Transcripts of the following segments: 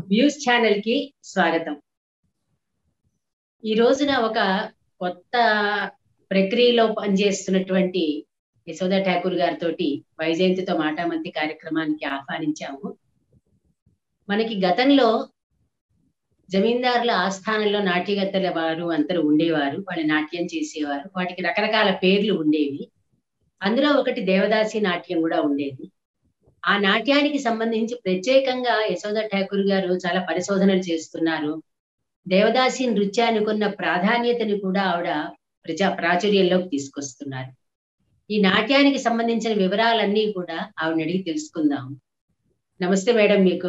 Views channel కి స్వాగతం ఈ రోజున ఒక కొత్త ప్రక్రియలో పనిచేస్తున్నటువంటి యశోద ఠాకూర్ గారితో వైజయంతితో మాటామంతి కార్యక్రమానికి ఆహ్వానించాము మనకి గతంలో జమీందారుల ఆస్థానంలో నాట్యగత్తెల వారు అందరూ ఉండేవారు వాళ్ళు నాట్యం చేసేవారు వాటికి రకరకాల పేర్లు ఉండేవి అందులో ఒకటి దేవదాసి నాట్యం కూడా ఉండేది ఆ నాట్యానికి సంబంధించి ప్రత్యేకంగా యశోద ఠాకూర్ గారు చాలా పరిశోధనలు చేస్తున్నారు దేవదాసి నృత్యానికి ఉన్న ప్రాధాన్యతని కూడా ఆవిడ ప్రజా ప్రాచుర్యంలోకి తీసుకొస్తున్నారు ఈ నాట్యానికి సంబంధించిన వివరాలన్నీ కూడా ఆవిడని అడిగి తెలుసుకుందాం నమస్తే మేడం మీకు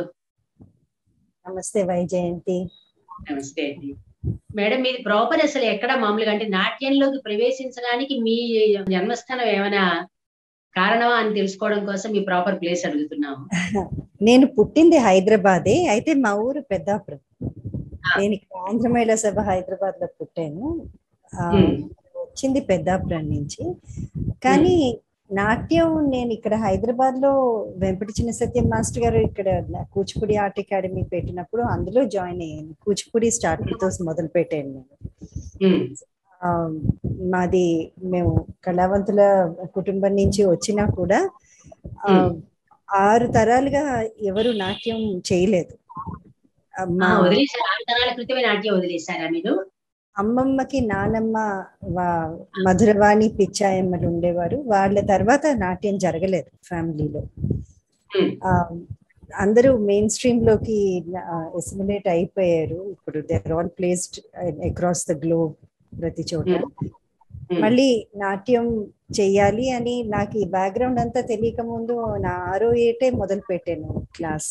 నమస్తే వైజయంతి నమస్తే అండి మేడం మీది ప్రాపర్ అసలు ఎక్కడ మామూలుగా అంటే నాట్యంలోకి ప్రవేశించడానికి మీ జన్మస్థానం ఏమైనా కారణమా అని తెలుసుకోవడం కోసం మీ ప్రాపర్ ప్లేస్ అడుగుతున్నాము నేను పుట్టింది హైదరాబాదే అయితే మా ఊరు పెద్దాపురం నేను ఇక్కడ ఆంధ్ర మహిళా సభ హైదరాబాద్ లో పుట్టాను ఆ, వచ్చింది పెద్దాపురం నుంచి కానీ నాట్యం నేను ఇక్కడ హైదరాబాద్ లో వెంపటి చిన్న సత్యం మాస్టర్ గారు ఇక్కడ కూచిపూడి ఆర్ట్ అకాడమీ పెట్టినప్పుడు అందులో జాయిన్ అయ్యాను కూచిపూడి స్టార్ట్ తో మొదలు పెట్టాను నేను ఉమ్, ఆ, మాది మేము కళావంతుల కుటుంబం నుంచి వచ్చినా కూడా ఆ, ఆరు తరాలుగా ఎవరు నాట్యం చేయలేదు ఆ, ఆ, మా వదిలేశారు ఆరు తరాల క్రితమే నాట్యం వదిలేశారా మీరు అమ్మమ్మకి నానమ్మ వా- మధురవాణి పిచ్చాయమ్మలు ఉండేవారు వాళ్ళ తర్వాత నాట్యం జరగలేదు ఫ్యామిలీలో ఉమ్, ఆ, అందరూ మెయిన్ స్ట్రీమ్ లోకి ఎసిమిలేట్ అయిపోయారు ఇప్పుడు they are all placed across the globe ప్రతి చోట ఉమ్, మళ్ళీ నాట్యం చెయ్యాలి అని నాకు ఈ బ్యాక్గ్రౌండ్ అంతా తెలియక ముందు నా ఆరో ఏటే మొదలు పెట్టాను క్లాస్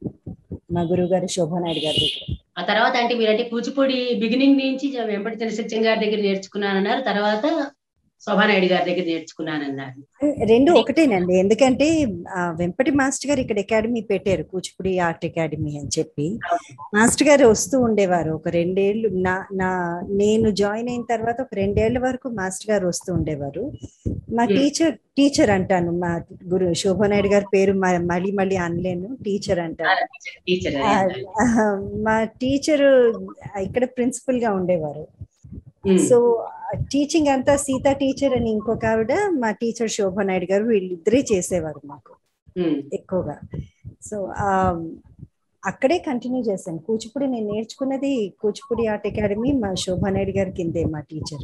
మా గురువు గారు శోభానాయుడు గారి దగ్గర ఆ తర్వాత అంటే మీరంటే కూచిపూడి బిగినింగ్ నుంచి వెంపటి చిన్న సత్యం గారి దగ్గర నేర్చుకున్నానన్నారు తర్వాత శోభానాయుడు గారి దగ్గర నేర్చుకున్నానన్నారు రెండు ఒకటేనండి ఎందుకంటే ఆ, వెంపటి మాస్టర్ గారు ఇక్కడ అకాడమీ పెట్టారు కూచిపూడి ఆర్ట్ అకాడమీ అని చెప్పి మాస్టర్ గారు వస్తూ ఉండేవారు ఒక రెండేళ్లు నా నా నేను జాయిన్ అయిన తర్వాత ఒక రెండేళ్ల వరకు మాస్టర్ గారు వస్తూ ఉండేవారు మా Hmm. టీచర్ టీచర్ అంటాను మా గురు శోభనాయుడు గారి పేరు మ- మళ్ళీ మళ్ళీ అనలేను టీచర్ అంటాను టీచర్ ఆ, మా టీచర్ ఇక్కడ ప్రిన్సిపల్ గా ఉండేవారు సో టీచింగ్ అంతా సీత టీచర్ అని ఇంకొక ఆవిడ మా టీచర్ శోభనాయుడు గారు వీళ్ళిద్దరే చేసేవారు మాకు ఎక్కువగా సో ఆ అక్కడే కంటిన్యూ చేశాను కూచిపూడి నేను నేర్చుకున్నది కూచిపూడి ఆర్ట్ అకాడమీ మా శోభానాయుడు గారి కిందే మా టీచర్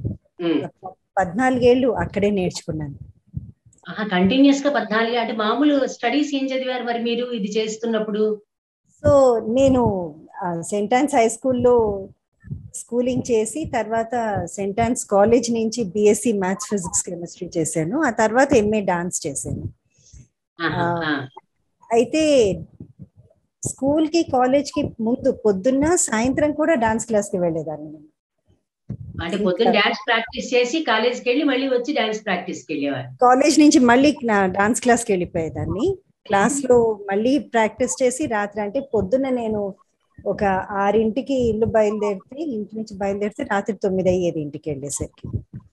పద్నాలుగేళ్ళు అక్కడే నేర్చుకున్నాను కంటిన్యూస్ గా పద్నాలుగు అంటే మామూలు స్టడీస్ ఏం చదివారు మరి మీరు ఇది చేస్తున్నప్పుడు సో నేను సెంట్ ఆన్స్ హై స్కూల్లో స్కూలింగ్ చేసి తర్వాత సెంట్ ఆన్స్ కాలేజ్ నుంచి బిఎస్సి మ్యాథ్స్ ఫిజిక్స్ కెమిస్ట్రీ చేశాను ఆ తర్వాత ఎంఏ డాన్స్ చేశాను ఆహా, ఆ, ఆ. అయితే స్కూల్ కి కాలేజ్ కి ముందు పొద్దున్న సాయంత్రం కూడా డాన్స్ క్లాస్ కి వెళ్ళేదాన్ని నేను అంటే పొద్దున్న డాన్స్ ప్రాక్టీస్ చేసి కాలేజ్కి వెళ్ళి మళ్ళీ వచ్చి డాన్స్ ప్రాక్టీస్ కి వెళ్ళేవారు కాలేజ్ నుంచి మళ్ళీ నా డాన్స్ క్లాస్ కి వెళ్ళిపోయేదాన్ని క్లాస్ లో మళ్ళీ ప్రాక్టీస్ చేసి రాత్రి అంటే పొద్దున్న నేను ఒక ఆరింటికి ఇల్లు బయలుదేరితే ఇంటి నుంచి బయలుదేరితే రాత్రి తొమ్మిది అయ్యేది ఇంటికి వెళ్ళేసరికి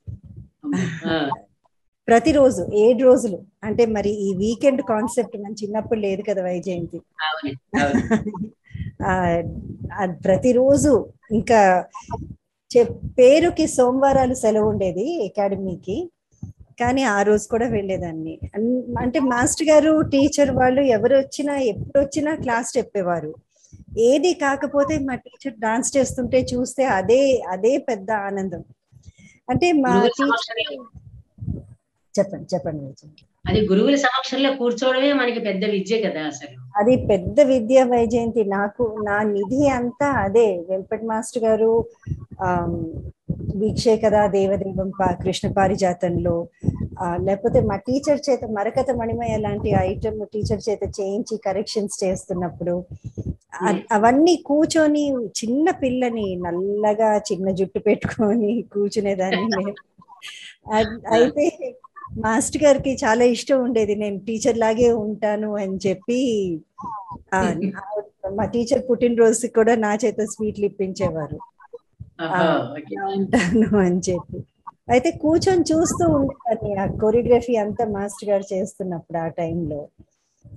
ఆ, ప్రతిరోజు ఏడు రోజులు అంటే మరి ఈ వీకెండ్ కాన్సెప్ట్ మన చిన్నప్పుడు లేదు కదా వైజయంతి అవును అవును ఆ, ఆ ప్రతిరోజు ఇంకా చె- పేరుకి సోమవారాలు సెలవు ఉండేది అకాడమీకి కానీ ఆ రోజు కూడా వెళ్ళేదాన్ని అన్- అంటే మాస్టర్ గారు టీచర్ వాళ్ళు ఎవరు వచ్చినా ఎప్పుడు వచ్చినా క్లాస్ చెప్పేవారు ఏది కాకపోతే మా టీచర్ డాన్స్ చేస్తుంటే చూస్తే అదే అదే పెద్ద ఆనందం అంటే మా గురువుల టీచర్ సమక్షంలో చెప్పండి చెప్పండి విజయ్. అది గురువుల సమక్షంలో కూర్చోవడమే మనకి పెద్ద విద్య కదా అసలు అది పెద్ద విద్య వైజయంతి నాకు నా నిధి అంతా అదే వెంపటి మాస్టర్ గారు ఆమ్, వీక్షే కదా దేవదేవం పా- కృష్ణ పారిజాతంలో ఆ, లేకపోతే మా టీచర్ చేత మరకత మణిమయ లాంటి ఐటమ్ టీచర్ చేత చేయించి కరెక్షన్స్ చేస్తున్నప్పుడు అ- అవన్నీ కూర్చొని చిన్న పిల్లని నల్లగా చిన్న జుట్టు పెట్టుకొని కూర్చునేదాన్ని నేను అద్- అయితే మాస్టర్ గారికి చాలా ఇష్టం ఉండేది నేను టీచర్ లాగే ఉంటాను అని చెప్పి ఆ, మా టీచర్ పుట్టినరోజు కూడా నా చేత స్వీట్లు ఇప్పించేవారు ఆహా, ఓకే. ఇలా ఉంటాను అని చెప్పి అయితే కూర్చొని చూస్తూ ఉండేదాన్ని ఆ కొరియోగ్రఫీ అంతా మాస్టర్ గారు చేస్తున్నప్పుడు ఆ టైంలో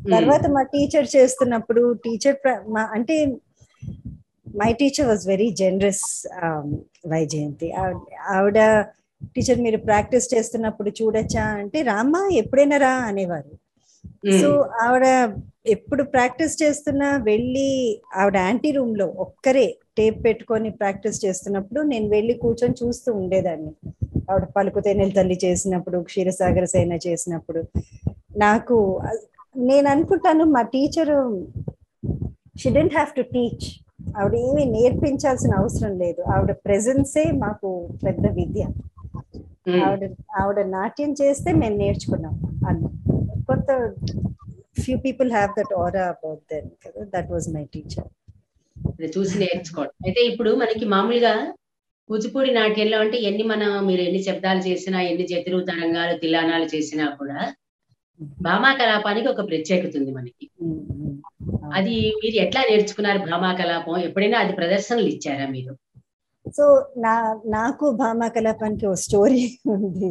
తర్వాత మా టీచర్ చేస్తున్నప్పుడు టీచర్ అంటే my teacher was very generous Vyjayanthi ఆవిడ టీచర్ మీరు ప్రాక్టీస్ చేస్తున్నప్పుడు చూడొచ్చా అంటే రామ్మా ఎప్పుడైనా రా అనేవారు సో ఆవిడ ఎప్పుడు ప్రాక్టీస్ చేస్తున్నా వెళ్ళి ఆవిడ యాంటీ రూమ్ లో ఒక్కరే టేప్ పెట్టుకొని ప్రాక్టీస్ చేస్తున్నప్పుడు నేను వెళ్ళి కూర్చొని చూస్తూ ఉండేదాన్ని ఆవిడ పలుకుతేనెల తల్లి చేసినప్పుడు క్షీరసాగర సేన చేసినప్పుడు నాకు నేను అనుకుంటాను మా teacher she didn't have to teach ఆవిడ ఏమీ నేర్పించాల్సిన అవసరం లేదు ఆవిడ ప్రెజెన్సే మాకు పెద్ద విద్య ఆవిడ ఆవిడ నాట్యం చేస్తే మేము నేర్చుకున్నాం అన్న కొత్త few people have that aura about them కదా దట్ వాజ్ మై టీచర్ చూసి నేర్చుకోవడం అయితే ఇప్పుడు మనకి మామూలుగా కూచిపూడి నాట్యంలో అంటే ఎన్ని మనం మీరు ఎన్ని శబ్దాలు చేసినా ఎన్ని జతులు తరంగాలు తిలానాలు చేసినా కూడా భామా కలాపానికి ఒక ప్రత్యేకత ఉంది మనకి అది మీరు ఎట్లా నేర్చుకున్నారు భామా కలాపం ఎప్పుడైనా అది ప్రదర్శనలు ఇచ్చారా మీరు సో నా నాకు భామా కలాపానికి ఒక స్టోరీ ఉంది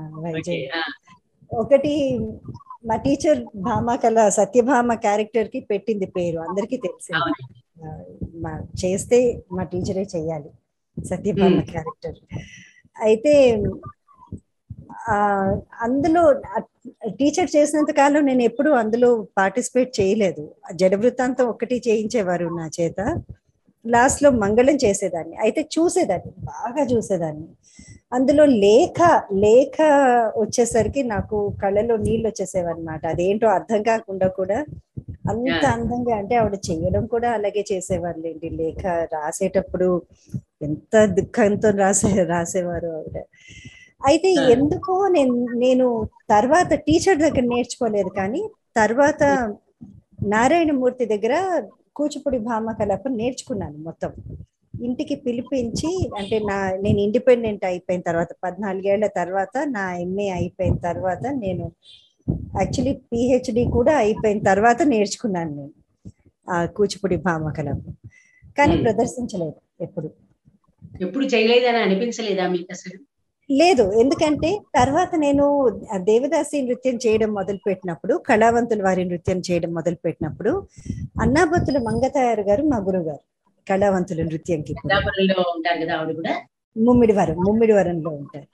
ఒకటి మా టీచర్ భామా కళ సత్యభామ క్యారెక్టర్ కి పెట్టింది పేరు అందరికీ తెలిసింది మా చేస్తే మా టీచరే చెయ్యాలి సత్యభామ క్యారెక్టర్ అయితే అందులో టీచర్ చేసినంత కాలం నేను ఎప్పుడు అందులో పార్టిసిపేట్ చేయలేదు జడవృత్తాంతం ఒక్కటి చేయించేవారు నా చేత లాస్ట్ లో మంగళం చేసేదాన్ని అయితే చూసేదాన్ని బాగా చూసేదాన్ని అందులో లేఖ లేఖ వచ్చేసరికి నాకు కళ్ళలో నీళ్ళు వచ్చేసేవన్నమాట అదేంటో అర్థం కాకుండా కూడా అంత అందంగా అంటే ఆవిడ చెయ్యడం కూడా అలాగే చేసేవాళ్ళు ఏంటి లేఖ రాసేటప్పుడు ఎంత దుఃఖంతో రాసే రాసేవారు ఆవిడ అయితే ఎందుకో నేను నేను తర్వాత టీచర్ దగ్గర నేర్చుకోలేదు కానీ తర్వాత నారాయణమూర్తి దగ్గర కూచిపూడి భామ కలాపం నేర్చుకున్నాను మొత్తం ఇంటికి పిలిపించి అంటే నా నేను ఇండిపెండెంట్ అయిపోయిన తర్వాత పద్నాలుగేళ్ల తర్వాత నా ఎంఏ అయిపోయిన తర్వాత నేను యాక్చువల్లీ పిహెచ్డి కూడా అయిపోయిన తర్వాత నేర్చుకున్నాను నేను ఆ కూచిపూడి భామ కలాపం కానీ ప్రదర్శించలేదు ఎప్పుడు ఎప్పుడు చేయలేదని అనిపించలేదా మీకు అసలు లేదు ఎందుకంటే తర్వాత నేను దేవదాసి నృత్యం చేయడం మొదలు పెట్టినప్పుడు కళావంతుల వారి నృత్యం చేయడం మొదలు పెట్టినప్పుడు అన్నాబొత్తుల మంగతాయారు గారు మా గురువు గారు కళావంతుల నృత్యంకి ఉంటారు కదా ఆవిడ కూడా ముమ్మిడివరం ముమ్మిడివరంలో ఉంటారు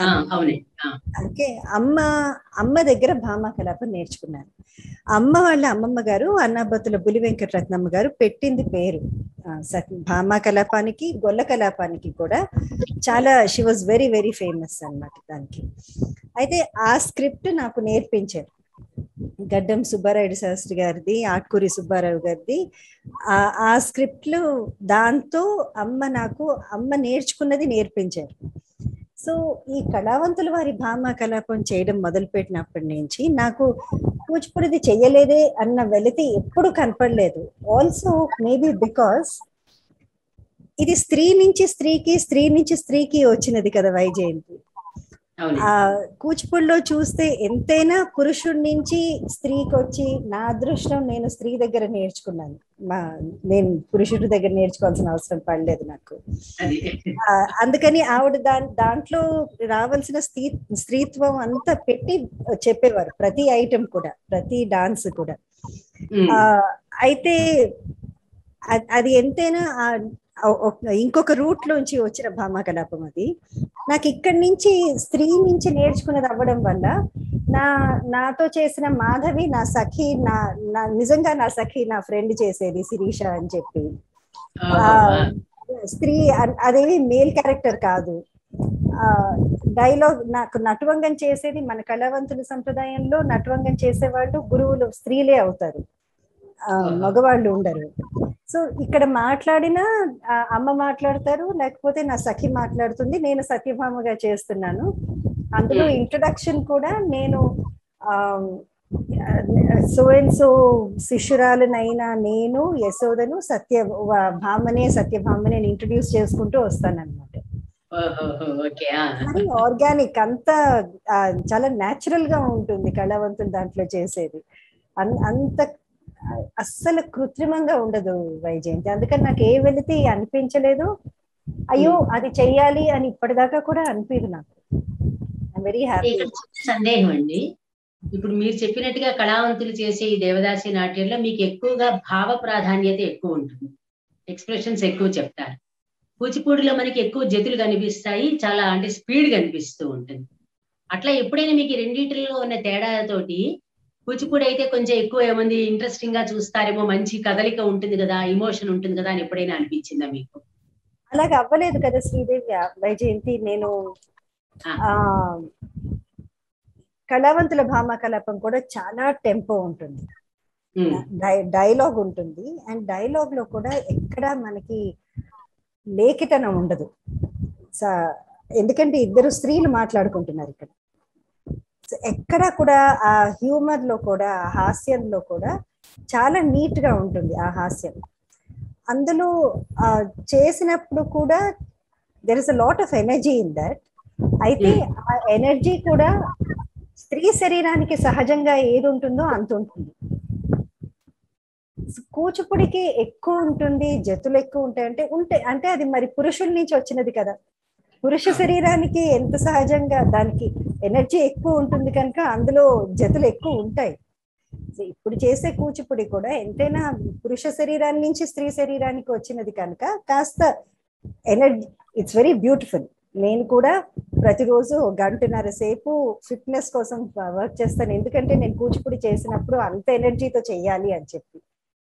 అందుకే అమ్మ అమ్మ దగ్గర భామా కలాపం నేర్చుకున్నాను అమ్మ వాళ్ళ అమ్మమ్మ గారు అన్నాబత్తుల బులి వెంకటరత్నమ్మ గారు పెట్టింది పేరు భామా కలాపానికి గొల్ల కలాపానికి కూడా చాలా she was very very famous అనమాట దానికి అయితే ఆ స్క్రిప్ట్ నాకు నేర్పించారు గడ్డం సుబ్బారాయుడు శాస్త్రి గారిది ఆట్కూరి సుబ్బారావు గారిది ఆ స్క్రిప్ట్లు దాంతో అమ్మ నాకు అమ్మ నేర్చుకున్నది నేర్పించారు సో ఈ కళావంతుల వారి భామ కలాపం చేయడం మొదలుపెట్టినప్పటి నుంచి నాకు కూచిపూడిది చెయ్యలేదే అన్న వెలితి ఎప్పుడు కనపడలేదు ఆల్సో మేబీ బికాస్ ఇది స్త్రీ నుంచి స్త్రీకి స్త్రీ నుంచి స్త్రీకి వచ్చినది కదా వైజయంతి ఆ కూచిపూడిలో చూస్తే ఎంతైనా పురుషుడి నుంచి స్త్రీకి వచ్చి నా అదృష్టం నేను స్త్రీ దగ్గర నేర్చుకున్నాను మా నేను పురుషుడి దగ్గర నేర్చుకోవాల్సిన అవసరం పడలేదు నాకు అందుకని ఆవిడ దా దాంట్లో రావాల్సిన స్త్రీ స్త్రీత్వం అంతా పెట్టి చెప్పేవారు ప్రతి ఐటెం కూడా ప్రతి డాన్స్ కూడా అయితే అది ఎంతైనా ఇంకొక రూట్ లోంచి వచ్చిన భామా కలాపం అది నాకు ఇక్కడి నుంచి స్త్రీ నుంచి నేర్చుకున్నది అవ్వడం వల్ల నా నాతో చేసిన మాధవి నా సఖి నా నా నిజంగా నా సఖి నా ఫ్రెండ్ చేసేది శిరీష అని చెప్పి స్త్రీ అదేవి మేల్ క్యారెక్టర్ కాదు ఆ డైలాగ్ నాకు నటువంగం చేసేది మన కళావంతుల సంప్రదాయంలో నటువంగం చేసేవాళ్ళు గురువులు స్త్రీలే అవుతారు మగవాళ్ళు ఉండరు సో ఇక్కడ మాట్లాడినా అమ్మ మాట్లాడతారు లేకపోతే నా సఖి మాట్లాడుతుంది నేను సత్యభామగా చేస్తున్నాను అందులో ఇంట్రడక్షన్ కూడా నేను సో అండ్ సో శిష్యురాలనైనా నేను యశోదను సత్య భామనే సత్యభామనే ఇంట్రడ్యూస్ చేసుకుంటూ వస్తానన్నమాట మరి ఆర్గానిక్ అంతా చాలా న్యాచురల్ గా ఉంటుంది కళావంతులు దాంట్లో చేసేది అంత అస్సలు కృత్రిమంగా ఉండదు వైజయంతి అందుకని నాకు ఏ వెళితే అనిపించలేదు అయ్యో అది చెయ్యాలి అని ఇప్పటిదాకా కూడా అనిపించదు నాకు వెరీ హ్యాపీ సందేహం అండి ఇప్పుడు మీరు చెప్పినట్టుగా కళావంతులు చేసే ఈ దేవదాసి నాట్యంలో మీకు ఎక్కువగా భావ ప్రాధాన్యత ఎక్కువ ఉంటుంది ఎక్స్ప్రెషన్స్ ఎక్కువ చెప్తారు కూచిపూడిలో మనకి ఎక్కువ జతులు కనిపిస్తాయి చాలా అంటే స్పీడ్ కనిపిస్తూ ఉంటుంది అట్లా ఎప్పుడైనా మీకు ఈ రెండింటిలో ఉన్న తేడాతోటి కూచిపూడి అయితే కొంచెం ఎక్కువ ఏమంది ఇంట్రెస్టింగ్ గా చూస్తారేమో మంచి కదలిక ఉంటుంది కదా ఇమోషన్ ఉంటుంది కదా అని ఎప్పుడైనా అనిపించిందా మీకు అలాగే అవ్వలేదు కదా శ్రీదేవి వైజయంతి నేను ఆ. ఆ కళావంతుల భామ కలాపం కూడా చాలా టెంపో ఉంటుంది ఉమ్, డై- డైలాగ్ ఉంటుంది అండ్ డైలాగ్ లో కూడా ఎక్కడ మనకి లేఖితనం ఉండదు స- ఎందుకంటే ఇద్దరు స్త్రీలు మాట్లాడుకుంటున్నారు ఇక్కడ సో ఎక్కడ కూడా ఆ హ్యూమర్ లో కూడా ఆ హాస్యంలో కూడా చాలా నీట్ గా ఉంటుంది ఆ హాస్యం అందులో ఆ, చేసినప్పుడు కూడా there is a lot of energy in that అయితే ఆ ఎనర్జీ కూడా స్త్రీ శరీరానికి సహజంగా ఏది ఉంటుందో అంత ఉంటుంది కూచిపుడికి ఎక్కువ ఉంటుంది జతులు ఎక్కువ ఉంటాయి అంటే ఉంటాయి అంటే అది మరి పురుషుల నుంచి వచ్చినది కదా పురుష శరీరానికి ఎంత సహజంగా దానికి ఎనర్జీ ఎక్కువ ఉంటుంది కనుక అందులో జతులు ఎక్కువ ఉంటాయి సో ఇప్పుడు చేసే కూచిపుడి కూడా ఎంతైనా పురుష శరీరాన్ని నుంచి స్త్రీ శరీరానికి వచ్చినది కనుక కాస్త ఎనర్జీ ఇట్స్ వెరీ బ్యూటిఫుల్ నేను కూడా ప్రతిరోజు ఒక గంటన్నర సేపు ఫిట్నెస్ కోసం వర్క్ చేస్తాను ఎందుకంటే నేను కూచిపుడి చేసినప్పుడు అంత ఎనర్జీతో చెయ్యాలి అని చెప్పి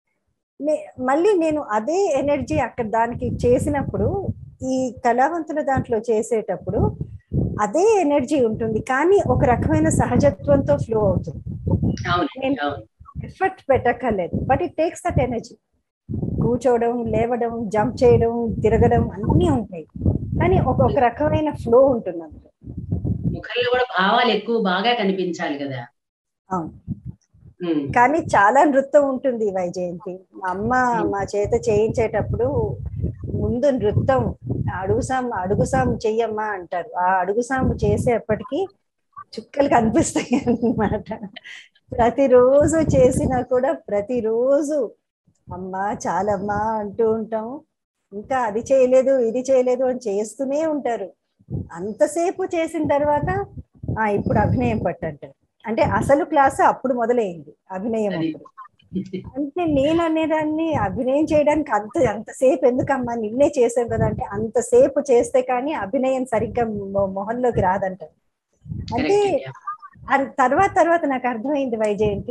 నే- మళ్ళీ నేను అదే ఎనర్జీ అక్కడ దానికి చేసినప్పుడు ఈ కళావంతుల దాంట్లో చేసేటప్పుడు అదే ఎనర్జీ ఉంటుంది కానీ ఒక రకమైన సహజత్వంతో ఫ్లో అవుతుంది అవును నేను- అవును ఎఫర్ట్ పెట్టక్కర్లేదు but it takes that energy కూర్చోవడం లేవడం జంప్ చేయడం తిరగడం అన్నీ ఉంటాయి కానీ ఒక ఒక రకమైన ఫ్లో ఉంటుంది అందులో ముఖంలో కూడా భావాలు ఎక్కువ బాగా కనిపించాలి కదా అవును ఉమ్, కానీ చాలా నృత్యం ఉంటుంది వైజయంతి మా అమ్మ మా చేత చేయించేటప్పుడు ముందు నృత్యం అడుగుసాం అడుగుసాం చెయ్యమ్మా అంటారు ఆ అడుగుసాము చేసేప్పటికి చుక్కలు కనిపిస్తాయి అన్నమాట ప్రతిరోజు చేసినా కూడా ప్రతిరోజు అమ్మా చాలమ్మా అంటూ ఉంటాం ఇంకా అది చేయలేదు ఇది చేయలేదు అని చేస్తూనే ఉంటారు అంతసేపు చేసిన తర్వాత ఆ ఇప్పుడు అభినయం పట్టంటారు అంటే అసలు క్లాస్ అప్పుడు మొదలైంది అభినయం అది. అప్పుడు అంటే నేను అనేదాన్ని అభినయం చేయడానికి అంత అంతసేపు ఎందుకమ్మా నిన్నే చేసాం కదా అంటే అంతసేపు చేస్తే కానీ అభినయం సరిగ్గా మొ- మొహంలోకి రాదంటారు అంటే Correct, yeah. అన్- తర్వాత తర్వాత నాకు అర్థమైంది వైజయంతి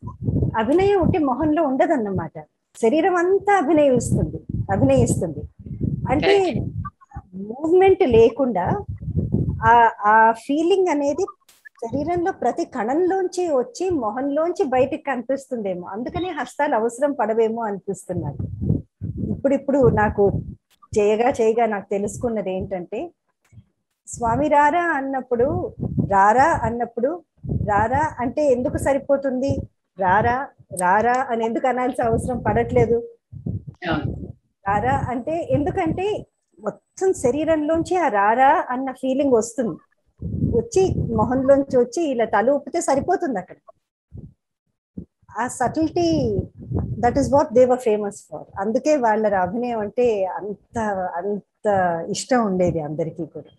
అభినయం ఉంటే మొహంలో ఉండదన్నమాట శరీరం అంతా అభినయిస్తుంది అభినయిస్తుంది అంటే మూవ్మెంట్ లేకుండా ఆ ఆ ఫీలింగ్ అనేది శరీరంలో ప్రతి కణంలోంచి వచ్చి మొహంలోంచి బయటికి కనిపిస్తుందేమో అందుకనే హస్తాలు అవసరం పడవేమో అనిపిస్తున్నారు ఇప్పుడు ఇప్పుడు నాకు చేయగా చేయగా నాకు తెలుసుకున్నది ఏంటంటే స్వామి రారా అన్నప్పుడు రారా అన్నప్పుడు రారా అంటే ఎందుకు సరిపోతుంది రారా రారా అని ఎందుకు అనాల్సిన అవసరం పడట్లేదు అవును. రారా అంటే ఎందుకంటే మొత్తం శరీరంలోంచి ఆ రారా అన్న ఫీలింగ్ వస్తుంది వచ్చి మొహంలోంచి వచ్చి ఇలా తల ఊపితే సరిపోతుంది అక్కడ ఆ subtlety that is what they were famous for అందుకే వాళ్ళ అభినయం అంటే అంత అంత ఇష్టం ఉండేది అందరికీ కూడా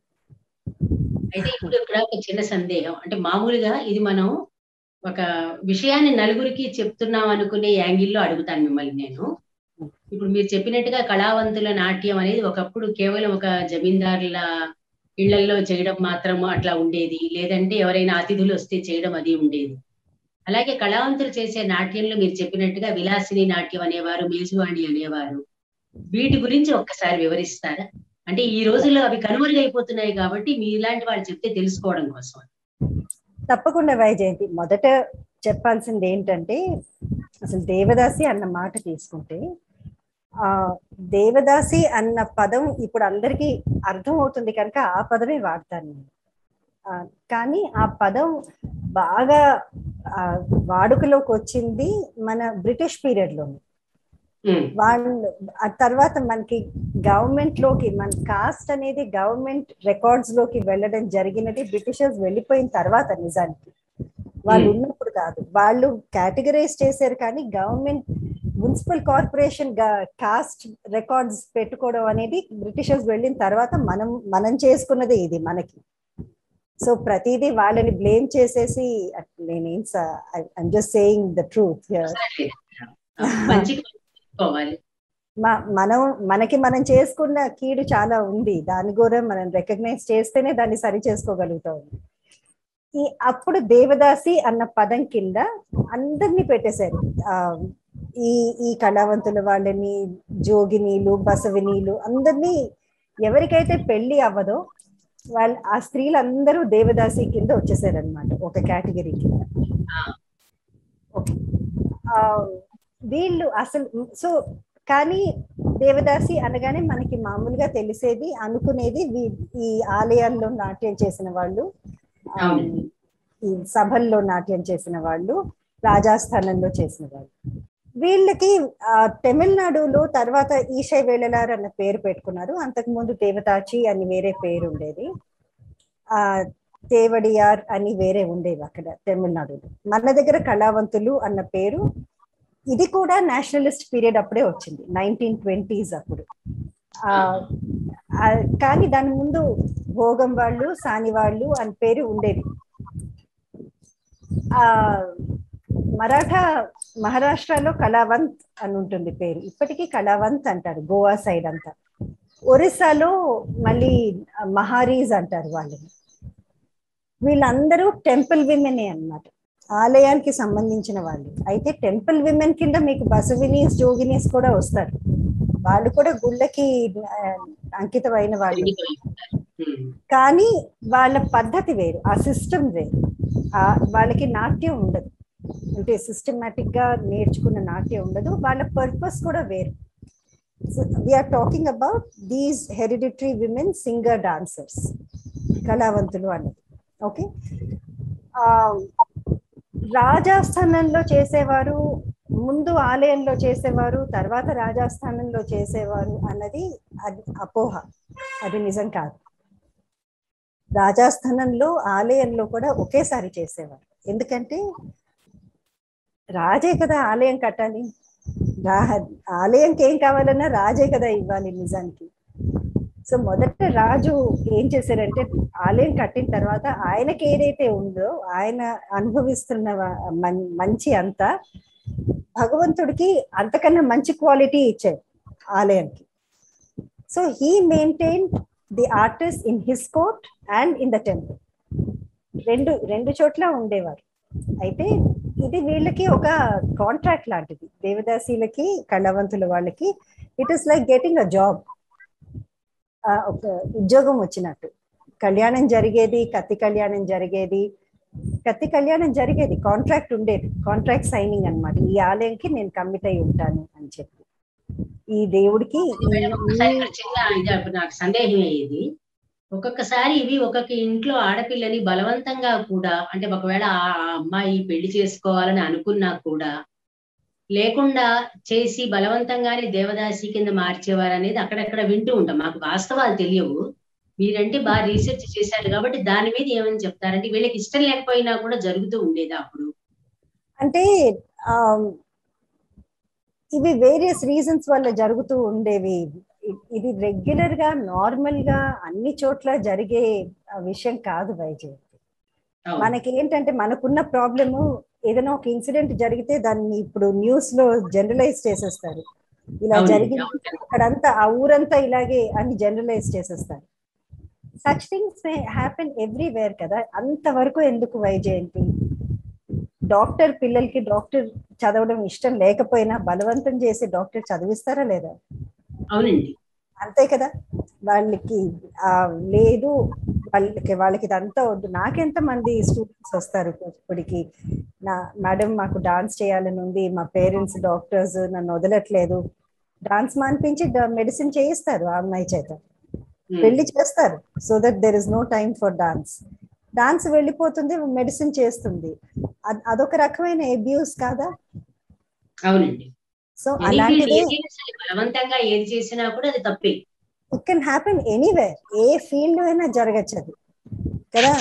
అయితే ఇప్పుడు ఇక్కడ ఒక చిన్న సందేహం అంటే మామూలుగా ఇది మనం ఒక విషయాన్ని నలుగురికి చెప్తున్నాం అనుకునే యాంగిల్లో అడుగుతాను మిమ్మల్ని నేను ఇప్పుడు మీరు చెప్పినట్టుగా కళావంతుల నాట్యం అనేది ఒకప్పుడు కేవలం ఒక జమీందారుల ఇళ్లలో చేయడం మాత్రం అట్లా ఉండేది లేదంటే ఎవరైనా అతిథులు వస్తే చేయడం అది ఉండేది అలాగే కళావంతులు చేసే నాట్యంలో మీరు చెప్పినట్టుగా విలాసిని నాట్యం అనేవారు మేజువాణి అనేవారు వీటి గురించి ఒక్కసారి వివరిస్తారా అంటే ఈ రోజుల్లో అవి కనుమరుగైపోతున్నాయి కాబట్టి మీలాంటి వాళ్ళు చెప్తే తెలుసుకోవడం కోసం తప్పకుండా వైజయంతి మొదట చెప్పాల్సింది ఏంటంటే అసలు దేవదాసి అన్న మాట తీసుకుంటే ఆ దేవదాసి అన్న పదం ఇప్పుడు అందరికీ అర్థం అవుతుంది కనుక ఆ పదమే వాడతాను నేను ఆ, కానీ ఆ పదం బాగా ఆ, వాడుకలోకి వచ్చింది మన బ్రిటిష్ పీరియడ్ లోనే ఉమ్, వాళ్ళు ఆ తర్వాత మనకి గవర్నమెంట్ లోకి మన కాస్ట్ అనేది గవర్నమెంట్ రికార్డ్స్ లోకి వెళ్ళడం జరిగినది బ్రిటిషర్స్ వెళ్ళిపోయిన తర్వాత నిజానికి వాళ్ళు Hmm. ఉన్నప్పుడు కాదు వాళ్ళు కేటగరైజ్ చేశారు కానీ government municipal corporation caste records పెట్టుకోవడం అనేది బ్రిటిషర్స్ వెళ్ళిన తర్వాత మనం మనం చేసుకున్నదే ఇది మనకి సో ప్రతిదీ వాళ్ళని బ్లేమ్ చేసేసి నేనేం I'm just saying the truth మంచి చేసుకోవాలి మనం మనకి మనం చేసుకున్న కీడు చాలా ఉంది దాని కూడా మనం రికగ్నైజ్ చేస్తేనే దాన్ని సరి చేసుకోగలుగుతాం ఈ అప్పుడు దేవదాసి అన్న పదం కింద అందరినీ పెట్టేశారు ఆ ఈ ఈ కళావంతుల వాళ్ళని జోగినీలు బసవినీలు అందరినీ ఎవరికైతే పెళ్లి అవ్వదో వాళ్ళ ఆ స్త్రీలందరూ దేవదాసి కింద వచ్చేసారనమాట ఒక కేటగిరీ కింద ఓకే వీళ్ళు అసలు సో కానీ దేవదాసి అనగానే మనకి మామూలుగా తెలిసేది అనుకునేది ఈ ఆలయాల్లో నాట్యం చేసిన వాళ్ళు ఈ సభల్లో నాట్యం చేసిన వాళ్ళు రాజస్థానంలో చేసిన వాళ్ళు వీళ్ళకి తమిళనాడులో తర్వాత ఈశై వేళలార్ అన్న పేరు పెట్టుకున్నారు అంతకుముందు దేవతాచి అని వేరే పేరు ఉండేది ఆ తేవడియార్ అని వేరే ఉండేవి అక్కడ తమిళనాడులో మన దగ్గర కళావంతులు అన్న పేరు ఇది కూడా నేషనలిస్ట్ పీరియడ్ అప్పుడే వచ్చింది నైన్టీన్ ట్వంటీస్ అప్పుడు కానీ దాని ముందు భోగం వాళ్ళు సాని వాళ్ళు అని పేరు ఉండేది ఆ మరాఠా మహారాష్ట్రలో కళావంత్ అని ఉంటుంది పేరు ఇప్పటికీ కళావంత్ అంటారు గోవా సైడ్ అంతా ఒరిస్సాలో మళ్ళీ మహారీస్ అంటారు వాళ్ళని వీళ్ళందరూ టెంపుల్ విమెనే అనమాట ఆలయానికి సంబంధించిన వాళ్ళు అయితే టెంపుల్ విమెన్ కింద మీకు బసవినీస్ జోగినీస్ కూడా వస్తారు వాళ్ళు కూడా గుళ్ళకి అంకితమైన వాళ్ళు కానీ వాళ్ళ పద్ధతి వేరు ఆ సిస్టమ్ వేరు ఆ వాళ్ళకి నాట్యం ఉండదు అంటే సిస్టమేటిక్ గా నేర్చుకున్న నాట్యం ఉండదు వాళ్ళ పర్పస్ కూడా వేరు we're talking about these hereditary women singer dancers కళావంతులు అన్నది ఓకే రాజస్థానంలో చేసేవారు ముందు ఆలయంలో చేసేవారు తర్వాత రాజస్థానంలో చేసేవారు అన్నది అది అపోహ అది నిజం కాదు రాజస్థానంలో ఆలయంలో కూడా ఒకేసారి చేసేవారు ఎందుకంటే రాజే కదా ఆలయం కట్టాలి రా ఆలయంకి ఏం కావాలన్నా రాజే కదా ఇవ్వాలి నిజానికి సో మొదట రాజు ఏం చేశారంటే ఆలయం కట్టిన తర్వాత ఆయనకి ఏదైతే ఉందో ఆయన అనుభవిస్తున్న మంచి అంతా భగవంతుడికి అంతకన్నా మంచి క్వాలిటీ ఇచ్చారు ఆలయానికి so he maintain the artist in his court and in the temple రెండు రెండు చోట్ల ఉండేవారు అయితే ఇది వీళ్ళకి ఒక కాంట్రాక్ట్ లాంటిది దేవదాసీలకి కళావంతుల వాళ్ళకి it is like getting a job ఒక ఉద్యోగం వచ్చినట్టు కళ్యాణం జరిగేది కత్తి కళ్యాణం జరిగేది కత్తి కళ్యాణం జరిగేది కాంట్రాక్ట్ ఉండేది కాంట్రాక్ట్ సైనింగ్ అనమాట ఈ ఆలయంకి నేను కమిట్ అయి ఉంటాను అని చెప్పి ఈ దేవుడికి నాకు సందేహం అయ్యేది ఒక్కొక్కసారి ఇవి ఒక్కొక్క ఇంట్లో ఆడపిల్లని బలవంతంగా కూడా అంటే ఒకవేళ ఆ అమ్మాయి పెళ్లి చేసుకోవాలని అనుకున్నా కూడా లేకుండా చేసి బలవంతంగానే దేవదాసి కింద మార్చేవారు అనేది అక్కడక్కడ వింటూ ఉంటాం మాకు వాస్తవాలు తెలియవు మీరంటే బాగా రీసెర్చ్ చేశారు కాబట్టి దాని మీద ఏమని చెప్తారంటే వీళ్ళకి ఇష్టం లేకపోయినా కూడా జరుగుతూ ఉండేది అప్పుడు అంటే ఇవి వేరియస్ రీజన్స్ వల్ల జరుగుతూ ఉండేవి ఇది రెగ్యులర్ గా నార్మల్ గా అన్ని చోట్ల జరిగే విషయం కాదు వైజయంతి మనకి ఏంటంటే మనకున్న ప్రాబ్లము ఏదైనా ఒక ఇన్సిడెంట్ జరిగితే దాన్ని ఇప్పుడు న్యూస్ లో జనరలైజ్ చేసేస్తారు ఇలా జరిగింది అక్కడంతా ఆ ఊరంతా ఇలాగే అని జనరలైజ్ చేసేస్తారు such things may happen everywhere కదా అంతవరకు ఎందుకు వైజయంతి డాక్టర్ పిల్లలకి డాక్టర్ చదవడం ఇష్టం లేకపోయినా బలవంతం చేసి డాక్టర్ చదివిస్తారా లేదా అవునండి అంతే కదా వాళ్ళకి ఆ లేదు వాళ్ళకి వాళ్ళకి ఇదంతా వద్దు నాకెంత మంది స్టూడెంట్స్ వస్తారు ఇప్పటికి నా మేడం మాకు డాన్స్ చేయాలని ఉంది మా పేరెంట్స్ డాక్టర్స్ నన్ను వదలట్లేదు డాన్స్ మానిపించి మెడిసిన్ చేయిస్తారు ఆ అమ్మాయి చేత పెళ్లి చేస్తారు so that there is no time for dance dance వెళ్ళిపోతుంది మెడిసిన్ చేస్తుంది అదొక రకమైన అబ్యూస్ కాదా అవునండి సో అలాంటిది బలవంతంగా ఏది చేసినా కూడా అది తప్పే ఇట్ కెన్ హ్యాపెన్ ఎనీవేర్ ఏ ఫీల్డ్ అయినా జరగచ్చు అది కదా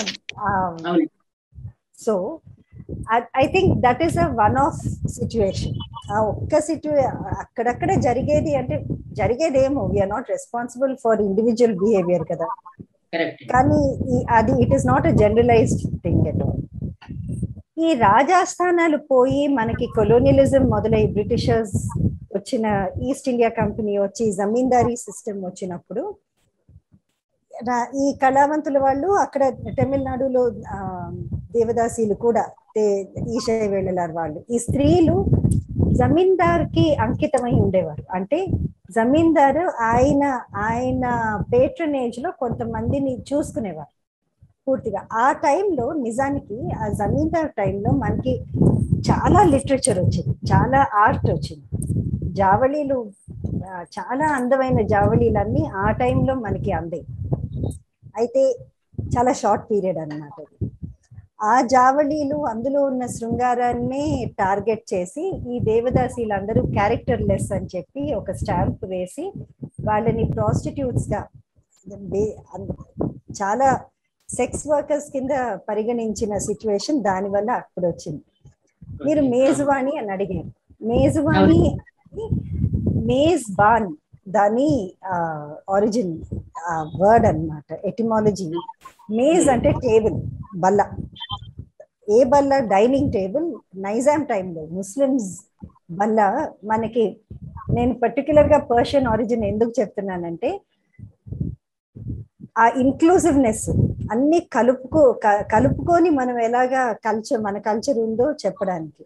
so I think that is a one of situation ఆ ఒక్క సిచ్యువే అక్కడక్కడ జరిగేది అంటే జరిగేదేమో we're not responsible for individual behaviour కదా కరెక్ట్ కానీ ఈ- అది it is not a generalized thing at all ఈ రాజాస్థానాలు పోయి మనకి కొలోనియలిజం మొదలై బ్రిటిషర్స్ వచ్చిన ఈస్ట్ ఇండియా కంపెనీ వచ్చి జమీందారీ సిస్టమ్ వచ్చినప్పుడు రా- ఈ కళావంతుల వాళ్ళు అక్కడ తమిళనాడులో ఆ, దేవదాసీలు కూడా తే- ఈశయ వేళలార్ వాళ్ళు ఈ స్త్రీలు జమీందార్కి అంకితమై ఉండేవారు అంటే జమీందారు ఆయన ఆయన పేట్రనేజ్ లో కొంతమందిని చూసుకునేవారు పూర్తిగా ఆ టైంలో నిజానికి ఆ జమీందార్ టైంలో మనకి చాలా లిటరేచర్ వచ్చింది చాలా ఆర్ట్ వచ్చింది జావళీలు ఆ, చాలా అందమైన జావళీలన్నీ ఆ టైంలో మనకి అందాయి అయితే చాలా షార్ట్ పీరియడ్ అన్నమాట అది ఆ జావళీలు అందులో ఉన్న శృంగారాన్ని టార్గెట్ చేసి ఈ దేవదాసీలందరూ క్యారెక్టర్ లెస్ అని చెప్పి ఒక స్టాంప్ వేసి వాళ్ళని ప్రాస్టిట్యూట్స్ గా దే- అన్- చాలా సెక్స్ వర్కర్స్ కింద పరిగణించిన సిచ్యువేషన్ దాని వల్ల అప్పుడు వచ్చింది మీరు మేజువాణి అని అడిగారు మేజువాణి మేజ్ బాన్ దాని ఆరిజిన్ వర్డ్ అన్నమాట ఎటిమాలజీ మేజ్ అంటే టేబుల్ బల్ల ఏ బల్ల డైనింగ్ టేబుల్ నైజాం టైంలో ముస్లిమ్స్ బల్ల మనకి నేను పర్టికులర్ గా పర్షియన్ ఆరిజిన్ ఎందుకు చెప్తున్నానంటే ఆ ఇన్క్లూజివ్నెస్ అన్ని కలుపుకో క- కలుపుకొని మనం ఎలాగా కల్చర్ మన కల్చర్ ఉందో చెప్పడానికి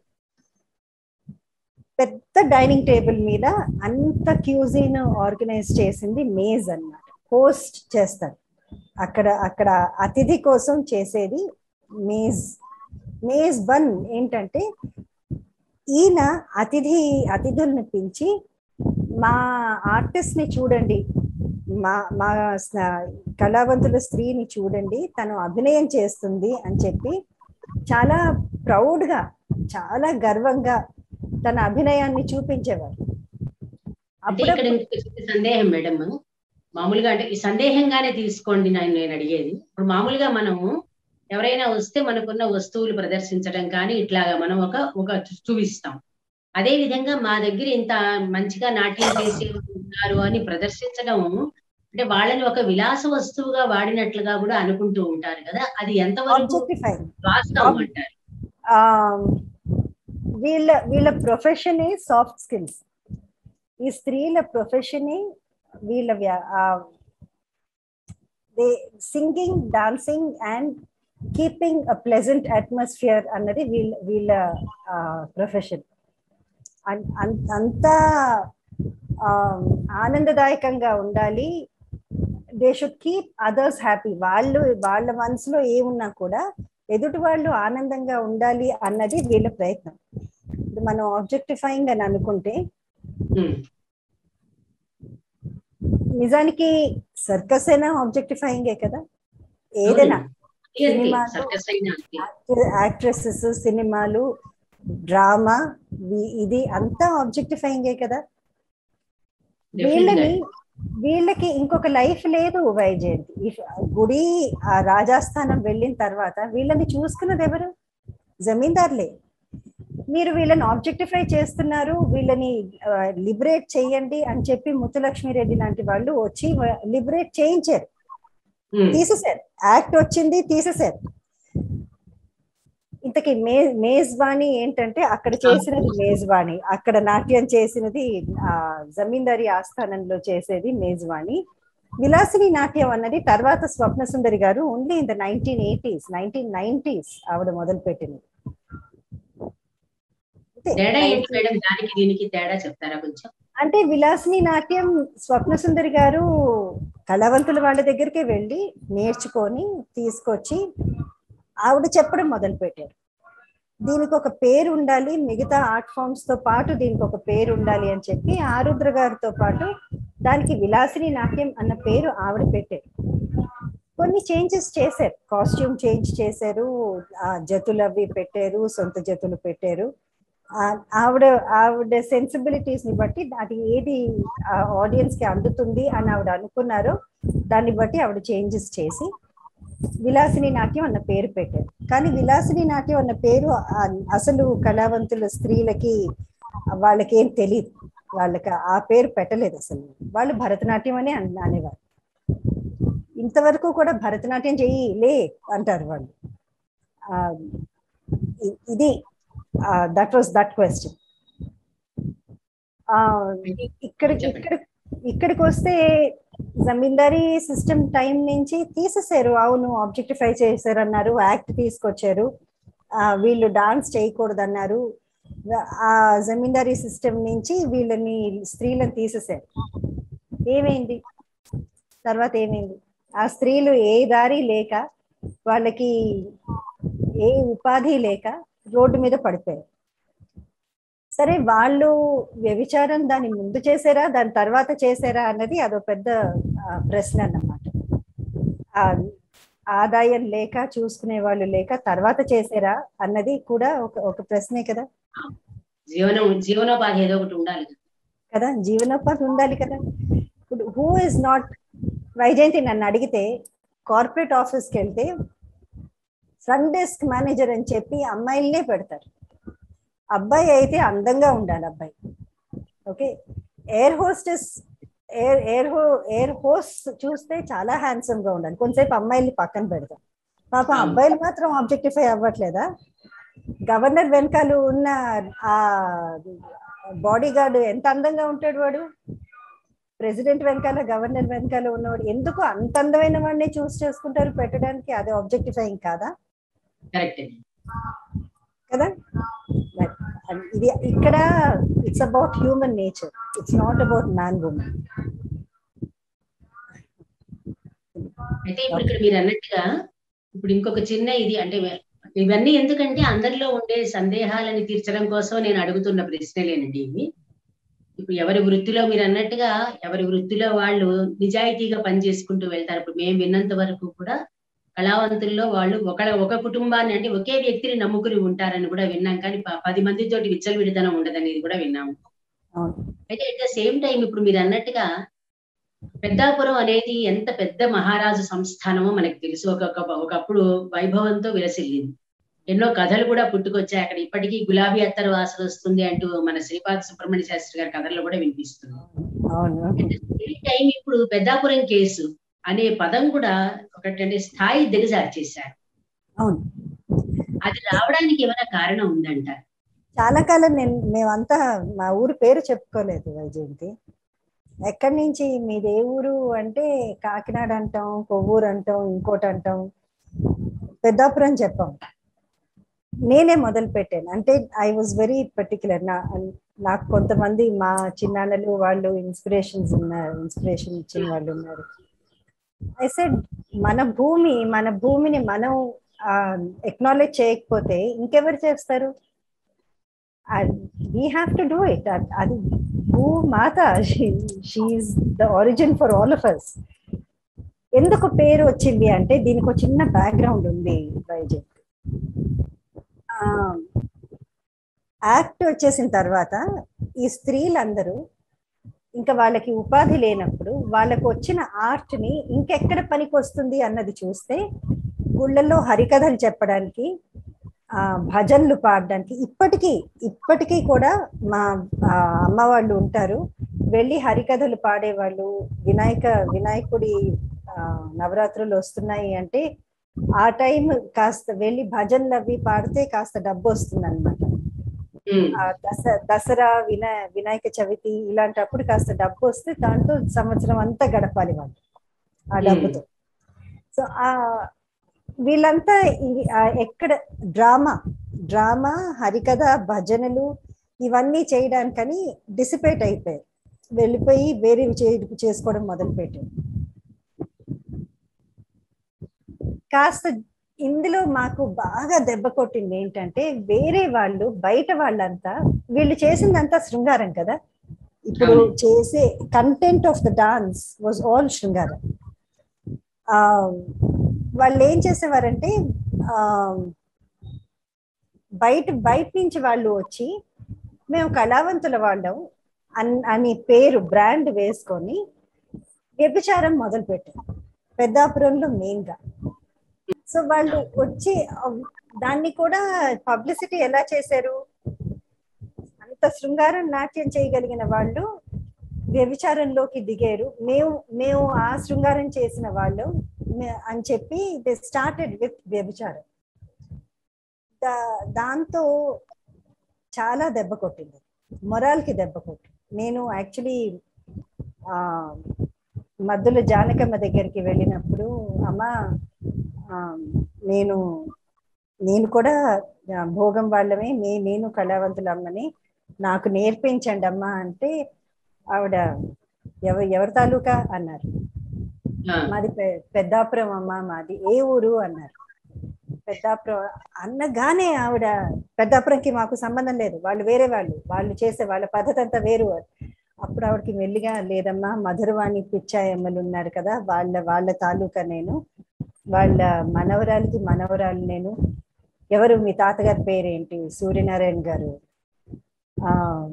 పెద్ద డైనింగ్ టేబుల్ మీద అంత క్యూజిన్ ఆర్గనైజ్ చేసింది మేజ్ అన్నమాట హోస్ట్ చేస్తారు అక్కడ అక్కడ అతిథి కోసం చేసేది మేజ్ మేజ్ బన్ ఏంటంటే ఈయన అతిథి అతిథుల్ని పిలిచి మా ఆర్టిస్ట్ ని చూడండి మా మా స్న- కళావంతుల స్త్రీని చూడండి తను అభినయం చేస్తుంది అని చెప్పి చాలా ప్రౌడ్ గా చాలా గర్వంగా తన అభినయాన్ని చూపించేవారు అంటే అప్పుడు ఇక్కడ ఇంకొక చిన్న సందేహం మేడం మామూలుగా అంటే ఈ సందేహంగానే తీసుకోండి నేను నేను అడిగేది ఇప్పుడు మామూలుగా మనము ఎవరైనా వస్తే మనకున్న వస్తువులు ప్రదర్శించడం కానీ ఇట్లాగా మనం ఒక ఒక చూ- చూపిస్తాం అదే విధంగా మా దగ్గర ఇంత మంచిగా నాట్యం చేసే ఉన్నారు అని ప్రదర్శించడం అంటే వాళ్ళని ఒక విలాస వస్తువుగా వాడినట్లుగా కూడా అనుకుంటూ ఉంటారు కదా అది ఎంతవరకు ఆబ్జెక్టిఫైయింగ్ వాస్తవం అంటారు ఆ, వీళ్ళ వీళ్ళ ప్రొఫెషనే సాఫ్ట్ స్కిల్స్ ఈ స్త్రీల ప్రొఫెషనే వీళ్ళ singing dancing and keeping a pleasant atmosphere అన్నది వీళ్ళ వీళ్ళ ప్రొఫెషన్ అంతా ఆ, ఆనందదాయకంగా ఉండాలి they should keep others happy వాళ్ళు వాళ్ళ మనసులో ఏమున్నా కూడా ఎదుటి వాళ్ళు ఆనందంగా ఉండాలి అన్నది వీళ్ళ ప్రయత్నం ఇప్పుడు మనం ఆబ్జెక్టిఫైయింగ్ అని అనుకుంటే ఉమ్. నిజానికి సర్కస్ అయినా ఆబ్జెక్టిఫైయింగే కదా ఏదైనా Clearly, సినిమాలో- circus అయినా అంతే. యాక్ట్రెసెస్ సినిమాలు డ్రామా ఇది అంతా ఆబ్జెక్టిఫైయింగే కదా వీళ్ళని వీళ్ళకి ఇంకొక లైఫ్ లేదు వైజయంతి ఇఫ్ గుడి ఆ రాజాస్థానం వెళ్ళిన తర్వాత వీళ్ళని చూసుకున్నది ఎవరు జమీందార్లే మీరు వీళ్ళని ఆబ్జెక్టిఫై చేస్తున్నారు వీళ్ళని లిబరేట్ చేయండి అని చెప్పి ముత్తులక్ష్మిరెడ్డి లాంటి వాళ్ళు వచ్చి లిబరేట్ చేయించారు ఉమ్. తీసేశారు యాక్ట్ వచ్చింది తీసేశారు ఇంతకీ మే మేజ్బాణి ఏంటంటే అక్కడ చేసినది మేజ్బాణి అక్కడ నాట్యం చేసినది ఆ జమీందారీ ఆస్థానంలో చేసేది మేజ్వాణి విలాసిని నాట్యం అన్నది తర్వాత Swapna Sundari garu only in the nineteen eighties nineteen nineties ఆవిడ మొదలు పెట్టింది తేడా ఏంటి మేడం దానికి దీనికి తేడా చెప్తారా కొంచెం అంటే విలాసిని నాట్యం స్వప్న సుందరి గారు కళావంతుల వాళ్ళ దగ్గరికి వెళ్ళి నేర్చుకొని తీసుకొచ్చి ఆవిడ చెప్పడం మొదలు పెట్టారు దీనికి ఒక పేరు ఉండాలి మిగతా ఆర్ట్ ఫామ్స్ తో పాటు దీనికి ఒక పేరు ఉండాలి అని చెప్పి ఆరుద్ర గారితో పాటు దానికి విలాసిని నాట్యం అన్న పేరు ఆవిడ పెట్టారు కొన్ని చేంజెస్ చేశారు కాస్ట్యూమ్ చేంజ్ చేశారు ఆ జతులు అవి పెట్టారు సొంత జతులు పెట్టారు ఆ- ఆవిడ ఆవిడ సెన్సిబిలిటీస్ ని బట్టి అది ఏది ఆడియన్స్ కి అందుతుంది అని ఆవిడ అనుకున్నారో దాన్ని బట్టి ఆవిడ చేంజెస్ చేసి విలాసిని నాట్యం అన్న పేరు పెట్టారు కానీ విలాసిని నాట్యం అన్న పేరు ఆ- అసలు కళావంతుల స్త్రీలకి వాళ్ళకి ఏం తెలియదు వాళ్ళకి ఆ పేరు పెట్టలేదు అసలు వాళ్ళు భరతనాట్యం అనే అన్- అనేవారు ఇంతవరకు కూడా భరతనాట్యం చెయ్యి లే అంటారు వాళ్ళు ఆ, ఇ- ఇది దట్ వాస్ దట్ క్వశ్చన్ ఇక్కడికి ఇక్కడ ఇక్కడికి వస్తే జమీందారీ సిస్టమ్ టైం నుంచి తీసేసారు అవును ఆబ్జెక్టిఫై చేశారు అన్నారు యాక్ట్ తీసుకొచ్చారు ఆ, వీళ్ళు డాన్స్ చేయకూడదు అన్నారు ఆ జమీందారీ సిస్టమ్ నుంచి వీళ్ళని స్త్రీలను తీసేసారు ఏమైంది తర్వాత ఏమైంది ఆ స్త్రీలు ఏ దారి లేక వాళ్ళకి ఏ ఉపాధి లేక రోడ్డు మీద పడిపోయారు సరే వాళ్ళు వ్యభిచారం దాని ముందు చేసారా దాని తర్వాత చేసారా అన్నది అదో పెద్ద ఆ, ప్రశ్న అన్నమాట ఆ, ఆదాయం లేక చూసుకునే వాళ్ళు లేక తర్వాత చేసారా అన్నది కూడా ఒక ఒక ప్రశ్నే కదా జీవనం జీవనోపాధి ఏదో ఒకటి ఉండాలి కదా. కదా జీవనోపాధి ఉండాలి కదా ఇప్పుడు హూ ఇస్ నాట్ వైజయంతి నన్ను అడిగితే కార్పొరేట్ ఆఫీస్కి వెళ్తే ఫ్రంట్ డెస్క్ మేనేజర్ అని చెప్పి అమ్మాయిలనే పెడతారు అబ్బాయి అయితే అందంగా ఉండాలి అబ్బాయి okay air hostess air air హో ఎయిర్ హోస్ట్ చూస్తే చాలా హ్యాండ్సమ్ గా ఉండాలి కొంతసేపు అమ్మాయిల్ని పక్కన పెడతాం పాప అబ్బాయిలు మాత్రం ఆబ్జెక్టిఫై అవ్వట్లేదా గవర్నర్ వెనకాల ఉన్న ఆ బాడీ గార్డ్ ఎంత అందంగా ఉంటాడు వాడు ప్రెసిడెంట్ వెనకాల గవర్నర్ వెనకాల ఉన్నవాడు ఎందుకు అంత అందమైన వాడిని చూస్ చేసుకుంటారు పెట్టడానికి అది ఆబ్జెక్టిఫైయింగ్ కాదా కరెక్ట్ అండి కదా Right. And ఇది ఇక్కడ it's about human nature it's not about man women అయితే ఇప్పుడు ఇక్కడ మీరు అన్నట్టుగా ఇప్పుడు ఇంకొక చిన్న ఇది అంటే ఇవన్నీ ఎందుకంటే అందరిలో ఉండే సందేహాలని తీర్చడం కోసం నేను అడుగుతున్న ప్రశ్నలేనండి ఇవి ఇప్పుడు ఎవరి వృత్తిలో మీరు అన్నట్టుగా ఎవరి వృత్తిలో వాళ్ళు నిజాయితీగా పనిచేసుకుంటూ వెళ్తారు ఇప్పుడు మేము విన్నంత వరకు కూడా కళావంతుల్లో వాళ్ళు ఒక ఒక కుటుంబాన్ని అంటే ఒకే వ్యక్తిని నమ్ముకుని ఉంటారని కూడా విన్నాం కానీ ప- పది మందితోటి విచ్చలవిడితనం ఉండదనేది కూడా విన్నాము అవును అయితే అట్ ద సేమ్ టైం ఇప్పుడు మీరు అన్నట్టుగా పెద్దాపురం అనేది ఎంత పెద్ద మహారాజు సంస్థానమో మనకు తెలుసు ఒక ఒక- ఒకప్పుడు వైభవంతో విలసిల్లింది ఎన్నో కథలు కూడా పుట్టుకొచ్చాయి అక్కడ ఇప్పటికీ గులాబీ అత్తరు వాసన వస్తుంది అంటూ మన శ్రీపాద సుబ్రహ్మణ్య శాస్త్రి గారి కథల్లో కూడా వినిపిస్తుంది అవును ఈ టైం ఇప్పుడు పెద్దాపురం కేసు అనే పదం కూడా ఒకటంటే స్థాయి దిగజార్చేశారు అవును అది రావడానికి ఏమైనా కారణం ఉందంట చాలా కాలం నేను మేమంతా మా ఊరు పేరు చెప్పుకోలేదు వైజయంతి ఎక్కడి నుంచి మీది ఏ ఊరు అంటే కాకినాడ అంటాం కొవ్వూరు అంటాం ఇంకోటి అంటాం పెద్దాపురం చెప్పాం నేనే మొదలు పెట్టాను అంటే ఐ వాజ్ వెరీ పర్టికులర్ నా నాకు కొంతమంది మా చిన్నాన్నలు వాళ్ళు ఇన్స్పిరేషన్స్ ఉన్నారు ఇన్స్పిరేషన్ ఇచ్చిన వాళ్ళు ఉన్నారు ఐ సెడ్ మన భూమి మన భూమిని మనం ఎక్నాలెడ్జ్ చేయకపోతే ఇంకెవరు చేస్తారు we have to do it అది భూ మాత she the origin for all of us ఎందుకు పేరు వచ్చింది అంటే దీనికి ఒక చిన్న బ్యాక్గ్రౌండ్ ఉంది వైజయంత్ యాక్ట్ వచ్చేసిన తర్వాత ఈ స్త్రీలందరూ ఇంకా వాళ్ళకి ఉపాధి లేనప్పుడు వాళ్ళకు వచ్చిన ఆర్ట్ ని ఇంకెక్కడ పనికి వస్తుంది అన్నది చూస్తే గుళ్ళల్లో హరికథలు చెప్పడానికి ఆ భజన్లు పాడడానికి ఇప్పటికీ ఇప్పటికీ కూడా మా ఆ, అమ్మ వాళ్ళు ఉంటారు వెళ్ళి హరికథలు పాడేవాళ్ళు వినాయక వినాయకుడి ఆ, నవరాత్రులు వస్తున్నాయి అంటే ఆ టైం కాస్త వెళ్ళి భజన్లు అవి పాడితే కాస్త డబ్బు వస్తుంది అనమాట ఉమ్, దస దసరా వినా వినాయక చవితి ఇలాంటప్పుడు కాస్త డబ్బు వస్తే దాంతో సంవత్సరం అంతా గడపాలి వాళ్ళు ఆ డబ్బుతో సో ఆ వీళ్ళంతా ఈ- ఆ ఎక్కడ డ్రామా డ్రామా హరికథ భజనలు ఇవన్నీ చేయడానికని డిసిపేట్ అయిపోయారు వెళ్ళిపోయి వేరే చే- చేసుకోవడం మొదలు పెట్టారు కాస్త ఇందులో మాకు బాగా దెబ్బ కొట్టింది ఏంటంటే వేరే వాళ్ళు బయట వాళ్ళంతా వీళ్ళు చేసిందంతా శృంగారం కదా ఇప్పుడు అవును. చేసే content of the dance was all శృంగారం ఆ, వాళ్ళు ఏం చేసేవారంటే ఆ, బయట బయట నుంచి వాళ్ళు వచ్చి మేము కళావంతుల వాళ్ళం అన్ అని పేరు బ్రాండ్ వేసుకొని వ్యభిచారం మొదలు పెట్టారు పెద్దాపురంలో మెయిన్ గా సో వాళ్ళు వచ్చి ఆ, దాన్ని కూడా పబ్లిసిటీ ఎలా చేశారు అంత శృంగారం నాట్యం చేయగలిగిన వాళ్ళు వ్యభిచారంలోకి దిగారు మేము మేము ఆ శృంగారం చేసిన వాళ్ళు మే- అని చెప్పి దే స్టార్టెడ్ విత్ వ్యభిచారం దా- దాంతో చాలా దెబ్బ కొట్టింది మొరాల్కి దెబ్బ కొట్టింది నేను యాక్చువల్లీ ఆ మధ్యలో జానకమ్మ దగ్గరికి వెళ్ళినప్పుడు అమ్మ ఆ, నేను నేను కూడా ఆ, భోగం వాళ్ళమే నే నేను కళావంతులమ్మని నాకు నేర్పించండి అమ్మా అంటే ఆవిడ ఎవ ఎవరి తాలూకా అన్నారు ఆ, మాది పె- పెద్దాపురం అమ్మ మాది ఏ ఊరు అన్నారు పెద్దాపురం అన్నగానే ఆవిడ పెద్దాపురంకి మాకు సంబంధం లేదు వాళ్ళు వేరే వాళ్ళు వాళ్ళు చేసే వాళ్ళ పద్ధతి అంతా వేరు అప్పుడు ఆవిడకి మెల్లిగా లేదమ్మా మధురవాణి పిచ్చాయమ్మలు ఉన్నారు కదా వాళ్ళ వాళ్ళ తాలూకా నేను వాళ్ళ మనవరాలకి మనవరాలు నేను ఎవరు మీ తాతగారి పేరేంటి సూర్యనారాయణ గారు ఆ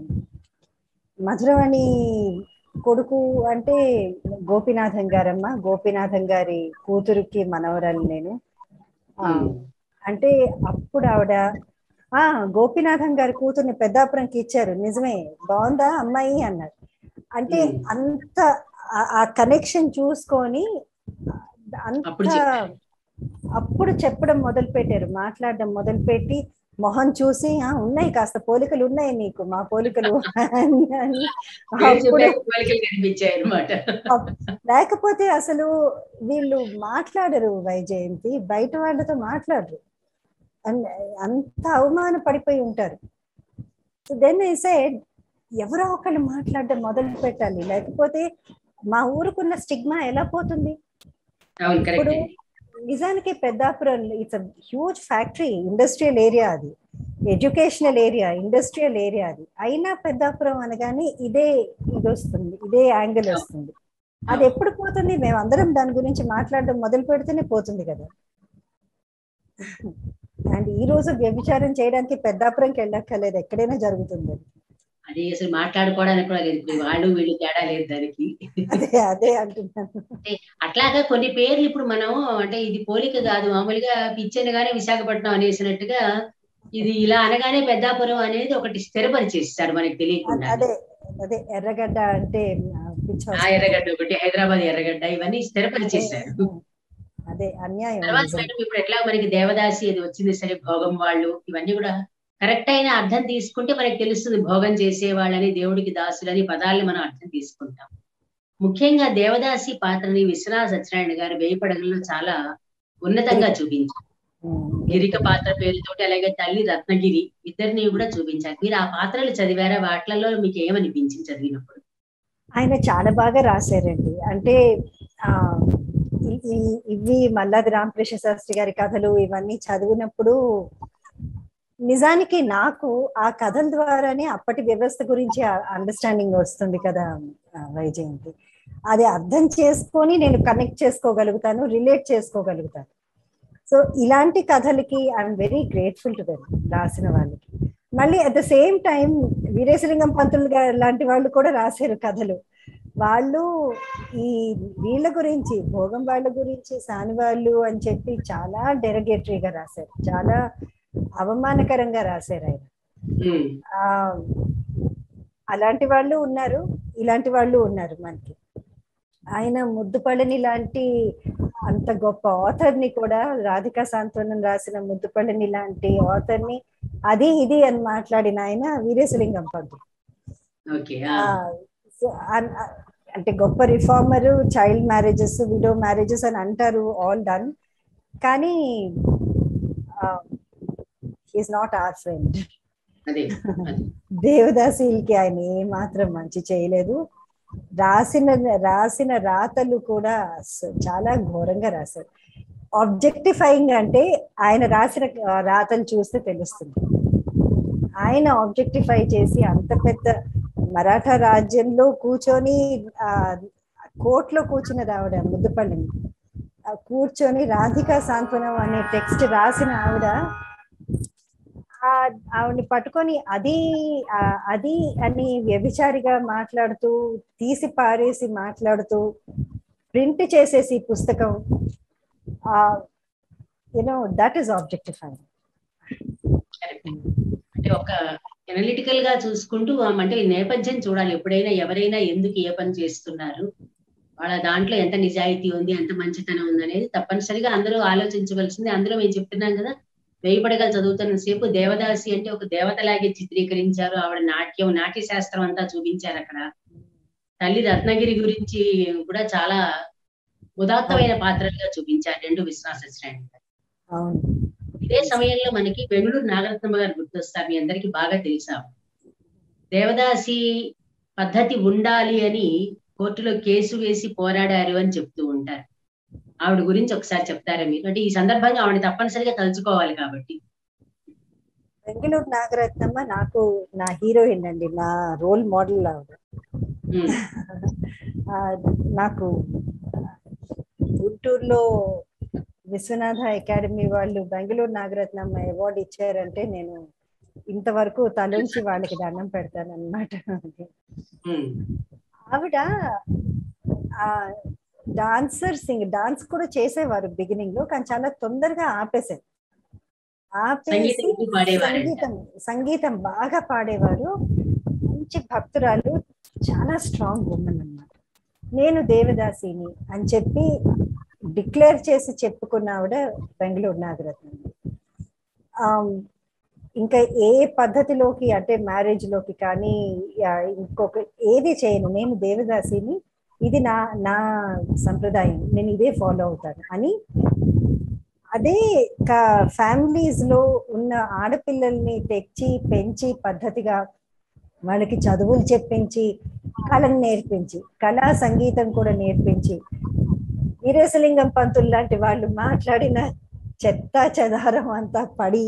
మధురవాణి కొడుకు అంటే గోపినాథం గారమ్మ గోపినాథం గారి కూతురుకి మనవరాలు నేను ఆ, ఉమ్, అంటే అప్పుడు ఆవిడ ఆ గోపినాథం గారి కూతుర్ని పెద్దాపురంకి ఇచ్చారు నిజమే బాగుందా అమ్మాయి అన్నారు అంటే Hmm. అంత ఆ- ఆ కనెక్షన్ చూసుకొని అప్పుడు అంత చెప్పారు. అప్పుడు చెప్పడం మొదలు పెట్టారు మాట్లాడడం మొదలుపెట్టి మొహం చూసి ఆ ఉన్నాయి కాస్త పోలికలు ఉన్నాయి నీకు మా పోలికలు అని అని పేరు అప్పుడు చెప్పాక పోలికలు కనిపించాయి అనమాట లేకపోతే అసలు వీళ్ళు మాట్లాడరు వైజయంతి బయట వాళ్ళతో మాట్లాడరు అన్- అంత అవమాన పడిపోయి ఉంటారు దెన్ సైడ్ ఎవరో ఒకళ్ళు మాట్లాడడం మొదలు పెట్టాలి లేకపోతే మా ఊరుకున్న స్టిగ్మా ఎలా పోతుంది అవును కరెక్ట్ ఇప్పుడు నిజానికి Peddapuram it's huge factory industrial area అది ఎడ్యుకేషనల్ ఏరియా ఇండస్ట్రియల్ ఏరియా అది అయినా పెద్దాపురం అనగానే ఇదే ఇది వస్తుంది ఇదే యాంగిల్ వస్తుంది అది ఎప్పుడు పోతుంది మేము అందరం దాని గురించి మాట్లాడడం మొదలు పెడితేనే పోతుంది కదా అండ్ ఈ రోజు వ్యభిచారం చేయడానికి పెద్దాపురంకి వెళ్ళక్కర్లేదు ఎక్కడైనా జరుగుతుంది అది. అది అసలు మాట్లాడుకోవడానికి కూడా లేదు ఇప్పుడు వాళ్ళు వీళ్ళు తేడా లేదు దానికి అదే అదే అంటున్నాను అట్లాగా కొన్ని పేర్లు ఇప్పుడు మనం అంటే ఇది పోలిక కాదు మామూలుగా పిచ్చనగానే విశాఖపట్నం అనేసినట్టుగా ఇది ఇలా అనగానే పెద్దాపురం అనేది ఒకటి స్థిరపరిచేస్తారు మనకి తెలియకుండా అదే అదే ఎర్రగడ్డ అంటే ఆ, పిచ్చి ఆ ఎర్రగడ్డ ఒకటి హైదరాబాద్ ఎర్రగడ్డ ఇవన్నీ స్థిరపరిచేశారు అదే అన్యాయం తర్వాత నిజం. మేడం ఇప్పుడు ఎట్లా మనకి దేవదాసి అది వచ్చింది సరే భోగం వాళ్ళు ఇవన్నీ కూడా కరెక్ట్ అయిన అర్థం తీసుకుంటే మనకి తెలుస్తుంది భోగం చేసే వాళ్ళని దేవుడికి దాసులని పదాలని మనం అర్థం తీసుకుంటాం ముఖ్యంగా దేవదాసి పాత్రని విశ్వనాథ సత్యనారాయణ గారు వేయి పడగల్లో చాలా ఉన్నతంగా చూపించారు ఉమ్. గిరిక పాత్ర పేరుతోటి అలాగే తల్లి రత్నగిరి ఇద్దరిని కూడా చూపించారు మీరు ఆ పాత్రలు చదివారా వాటిలలో మీకు ఏమనిపించింది చదివినప్పుడు ఆయన చాలా బాగా రాశారండి అంటే ఆ ఈ- ఈ- ఇవి మల్లాది రామకృష్ణ శాస్త్రి గారి కథలు ఇవన్నీ చదివినప్పుడు నిజానికి నాకు ఆ కథల ద్వారానే అప్పటి వ్యవస్థ గురించి అండర్స్టాండింగ్ వస్తుంది కదా ఆ, వైజయంతి అది అర్థం చేసుకొని నేను కనెక్ట్ చేసుకోగలుగుతాను రిలేట్ చేసుకోగలుగుతాను సో ఇలాంటి కథలకి I'm very grateful to them రాసిన వాళ్ళకి మళ్ళీ at the same time Veeresalingam Pantulu garu లాంటి వాళ్ళు కూడా రాశారు కథలు వాళ్ళు ఈ వీళ్ళ గురించి భోగం వాళ్ళ గురించి సాని వాళ్ళు అని చెప్పి చాలా డెరగేటరీగా రాశారు చాలా అవమానకరంగా రాశారు ఆయన ఉమ్, ఆ అలాంటి వాళ్ళు ఉన్నారు ఇలాంటి వాళ్ళు ఉన్నారు మనకి ఆయన ముద్దుపళ్ళని లాంటి అంత గొప్ప author ని కూడా రాధికా సాంత్వనం రాసిన ముద్దుపళ్ళని లాంటి author ని అది ఇది అని మాట్లాడిన ఆయన వీరేశలింగం పంతులు ఓకే ఆ, so, అన్- అ- అంటే గొప్ప reformer child marriages widow marriages అని అంటారు ఆల్ డన్ కానీ ఈస్ నాట్ ఆర్ ఫ్రెండ్ అదే అదే దేవదాసీలకి ఆయన ఏ మాత్రం మంచి చేయలేదు రాసిన రాసిన రాతలు కూడా అస్స- చాలా ఘోరంగా రాశారు ఆబ్జెక్టిఫైయింగ్ అంటే ఆయన రాసిన ఆ, రాతలు చూస్తే తెలుస్తుంది ఆయన ఆబ్జెక్టిఫై చేసి అంత పెద్ద మరాఠా రాజ్యంలో కూర్చొని ఆ కోర్టులో కూర్చుని రావడ ముద్దుపల్లిని ఆ కూర్చొని రాధికా సాంత్వనం అనే టెక్స్ట్ రాసిన ఆవిడ ఆ ఆవిడని పట్టుకొని అది ఆ, అది అని వ్యభిచారిగా మాట్లాడుతూ తీసి పారేసి మాట్లాడుతూ ప్రింట్ చేసేసి పుస్తకం you know that is objectifying correct అంటే ఒక ఎనలిటికల్ గా చూసుకుంటూ ఆ అంటే ఈ నేపథ్యం చూడాలి ఎప్పుడైనా ఎవరైనా ఎందుకు ఏ పని చేస్తున్నారు వాళ్ళ దాంట్లో ఎంత నిజాయితీ ఉంది ఎంత మంచితనం ఉంది అనేది తప్పనిసరిగా అందరూ ఆలోచించవలసింది అందులో మేము చెప్తున్నాం కదా వేయిపడగలు చదువుతున్న సేపు దేవదాసి అంటే ఒక దేవతలాగే చిత్రీకరించారు ఆవిడ నాట్యం నాట్య శాస్త్రం అంతా చూపించారు అక్కడ తల్లి రత్నగిరి గురించి కూడా చాలా ఉదాత్తమైన పాత్రలుగా చూపించారు రెండు విశ్వాస శ్రేణి అవును ఇదే సమయంలో మనకి బెంగళూరు నాగరత్నమ్మ గారు గుర్తొస్తారు మీ అందరికి బాగా తెలుసా దేవదాసి పద్ధతి ఉండాలి అని కోర్టులో కేసు వేసి పోరాడారు అని చెప్తూ ఉంటారు ఆవిడ గురించి ఒకసారి చెప్తారా మీరు అంటే ఈ సందర్భంగా ఆవిడ తప్పనిసరిగా తలుచుకోవాలి కాబట్టి బెంగళూరు నాగరత్నమ్మ నాకు నా హీరోయిన్ అండి నా రోల్ మోడల్ ఆవిడ ఉమ్, ఆ, నాకు గుంటూరులో విశ్వనాథ అకాడమీ వాళ్ళు బెంగళూరు నాగరత్నమ్మ అవార్డు ఇచ్చారంటే నేను ఇంతవరకు తలొంచి వాళ్ళకి దండం పెడతాను అనమాట ఉమ్, ఆవిడ ఆవిడ డాన్సర్ సింగ్ డాన్స్ కూడా చేసేవారు బిగినింగ్ లో కానీ చాలా తొందరగా ఆపేశారు ఆపేసి సంగీతం ఎక్కువ పాడేవారంట. సంగీతం సంగీతం బాగా పాడేవారు మంచి భక్తురాలు చాలా స్ట్రాంగ్ ఉమెన్ అన్నమాట నేను దేవదాసిని అని చెప్పి డిక్లేర్ చేసి చెప్పుకున్న ఆవిడ బెంగళూరు నాగరత్నం ఆమ్, ఇంకా ఏ పద్ధతిలోకి అంటే మ్యారేజ్ లోకి కానీ ఆ, ఇంకొక ఏది చేయను నేను దేవదాసిని ఇది నా నా సంప్రదాయం నేను ఇదే ఫాలో అవుతాను అని అదే ఫ్యామిలీస్ లో ఉన్న ఆడపిల్లల్ని తెచ్చి పెంచి పద్ధతిగా వాళ్ళకి చదువులు చెప్పించి కళను నేర్పించి కళా సంగీతం కూడా నేర్పించి వీరేశలింగం పంతులు లాంటి వాళ్ళు మాట్లాడిన చెత్త చెదారం అంతా పడి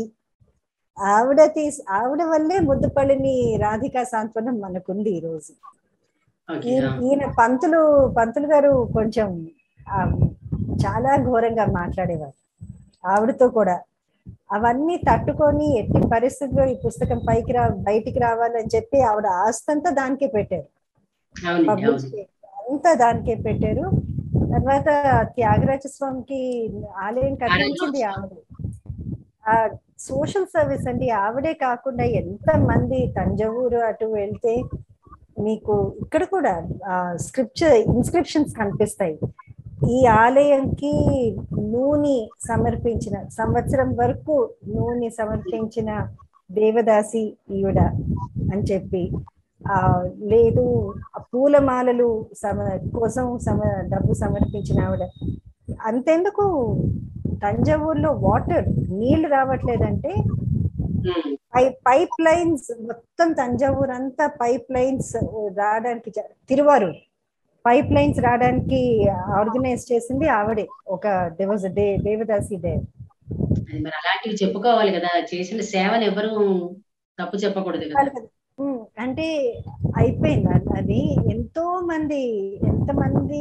ఆవిడ తీసి ఆవిడ వల్లే ముద్దుపల్లిని రాధికా సాంత్వనం మనకుంది ఈ రోజు ఓకే ఈ- ఈయన పంతులు పంతులు గారు కొంచెం ఆ, చాలా ఘోరంగా మాట్లాడేవారు ఆవిడతో కూడా అవన్నీ తట్టుకొని ఎట్టి పరిస్థితుల్లో ఈ పుస్తకం పైకి రా బయటికి రావాలని చెప్పి ఆవిడ ఆస్తంతా దానికే పెట్టారు అవునండి పబ్లిష్ అవును అంతా దానికే పెట్టారు తర్వాత త్యాగరాజ స్వామికి ఆలయం కట్టించింది ఆవిడ ఆ సోషల్ సర్వీస్ అండి ఆవిడే కాకుండా ఎంత మంది తంజావూరు అటు వెళ్తే మీకు ఇక్కడ కూడా స్క్రిప్చర్ ఇన్స్క్రిప్షన్స్ కనిపిస్తాయి ఈ ఆలయంకి నూనె సమర్పించిన సంవత్సరం వరకు నూనె సమర్పించిన దేవదాసి ఈవిడ అని చెప్పి ఆ లేదు ఆ పూలమాలలు సమ కోసం సమ డబ్బు సమర్పించిన ఆవిడ అంతెందుకు తంజావూరులో వాటర్ నీళ్లు రావట్లేదంటే ఉమ్, పై పైప్ లైన్స్ మొత్తం తంజావూరు అంతా పైప్ లైన్స్ రావడానికి జ- తిరువారూర్ పైప్ లైన్స్ రావడానికి ఆర్గనైజ్ చేసింది ఆవిడే ఒక దేవస్ డే దేవదాసి డే అది మరి అలాంటివి చెప్పుకోవాలి కదా చేసిన సేవను ఎవరు తప్పు చెప్పకూడదు కదా ఉమ్, అంటే అయిపోయింది అది- అది ఎంతో మంది ఎంతమంది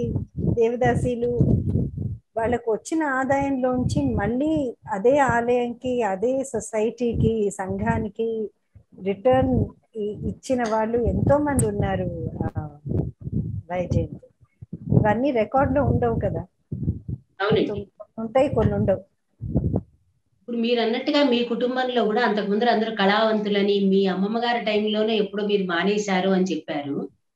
దేవదాసీలు వాళ్ళకు వచ్చిన ఆదాయంలోంచి మళ్ళీ అదే ఆలయంకి అదే సొసైటీకి సంఘానికి రిటర్న్ ఇచ్చిన వాళ్ళు ఎంతో మంది ఉన్నారు ఆ, వైజయంతి ఇవన్నీ రికార్డ్ లో ఉండవు కదా అవునండి ఉంటాయి కొన్ని ఉండవు ఇప్పుడు మీరు అన్నట్టుగా మీ కుటుంబంలో కూడా అంతకు ముందర అందరూ కళావంతులని మీ అమ్మమ్మ గారి టైంలోనే ఎప్పుడో మీరు మానేశారు అని చెప్పారు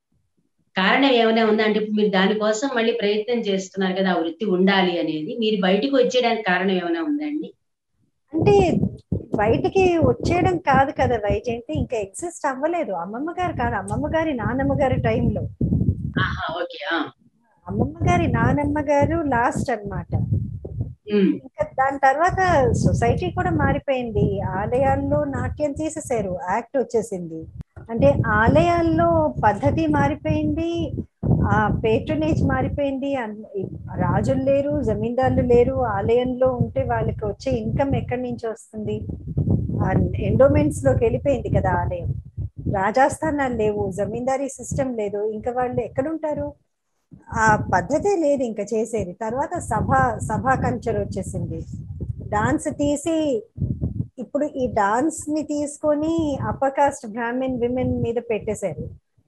కారణం ఏమైనా ఉందా అంటే ఇప్పుడు మీరు దానికోసం మళ్ళీ ప్రయత్నం చేస్తున్నారు కదా ఆ వృత్తి ఉండాలి అనేది మీరు బయటకు వచ్చేయడానికి కారణం ఏమైనా ఉందండి అంటే బయటికి వచ్చేయడం కాదు కదా వైజయంతి ఇంకా ఎగ్జిస్ట్ అవ్వలేదు అమ్మమ్మ గారు కాదు అమ్మమ్మ గారి నానమ్మ గారి టైంలో ఆహా ఓకే ఆ. అమ్మమ్మ గారి నానమ్మ గారు లాస్ట్ అన్నమాట ఉమ్, ఇంకా దాని తర్వాత సొసైటీ కూడా మారిపోయింది ఆలయాల్లో నాట్యం తీసేశారు యాక్ట్ వచ్చేసింది అంటే ఆలయాల్లో పద్ధతి మారిపోయింది ఆ పేట్రనేజ్ మారిపోయింది అన్- ఈ రాజులు లేరు జమీందారులు లేరు ఆలయంలో ఉంటే వాళ్ళకి వచ్చే ఇన్కమ్ ఎక్కడి నుంచి వస్తుంది ఎండోమెంట్స్ లోకి వెళ్ళిపోయింది కదా ఆలయం రాజాస్థానాలు లేవు జమీందారీ సిస్టమ్ లేదు ఇంకా వాళ్ళు ఎక్కడుంటారు ఆ పద్ధతే లేదు ఇంకా చేసేది తర్వాత సభ సభా కల్చర్ వచ్చేసింది డాన్స్ తీసి ఇప్పుడు ఈ డాన్స్ ని తీసుకొని అప్పర్ కాస్ట్ బ్రాహ్మిన్ విమెన్ మీద పెట్టేశారు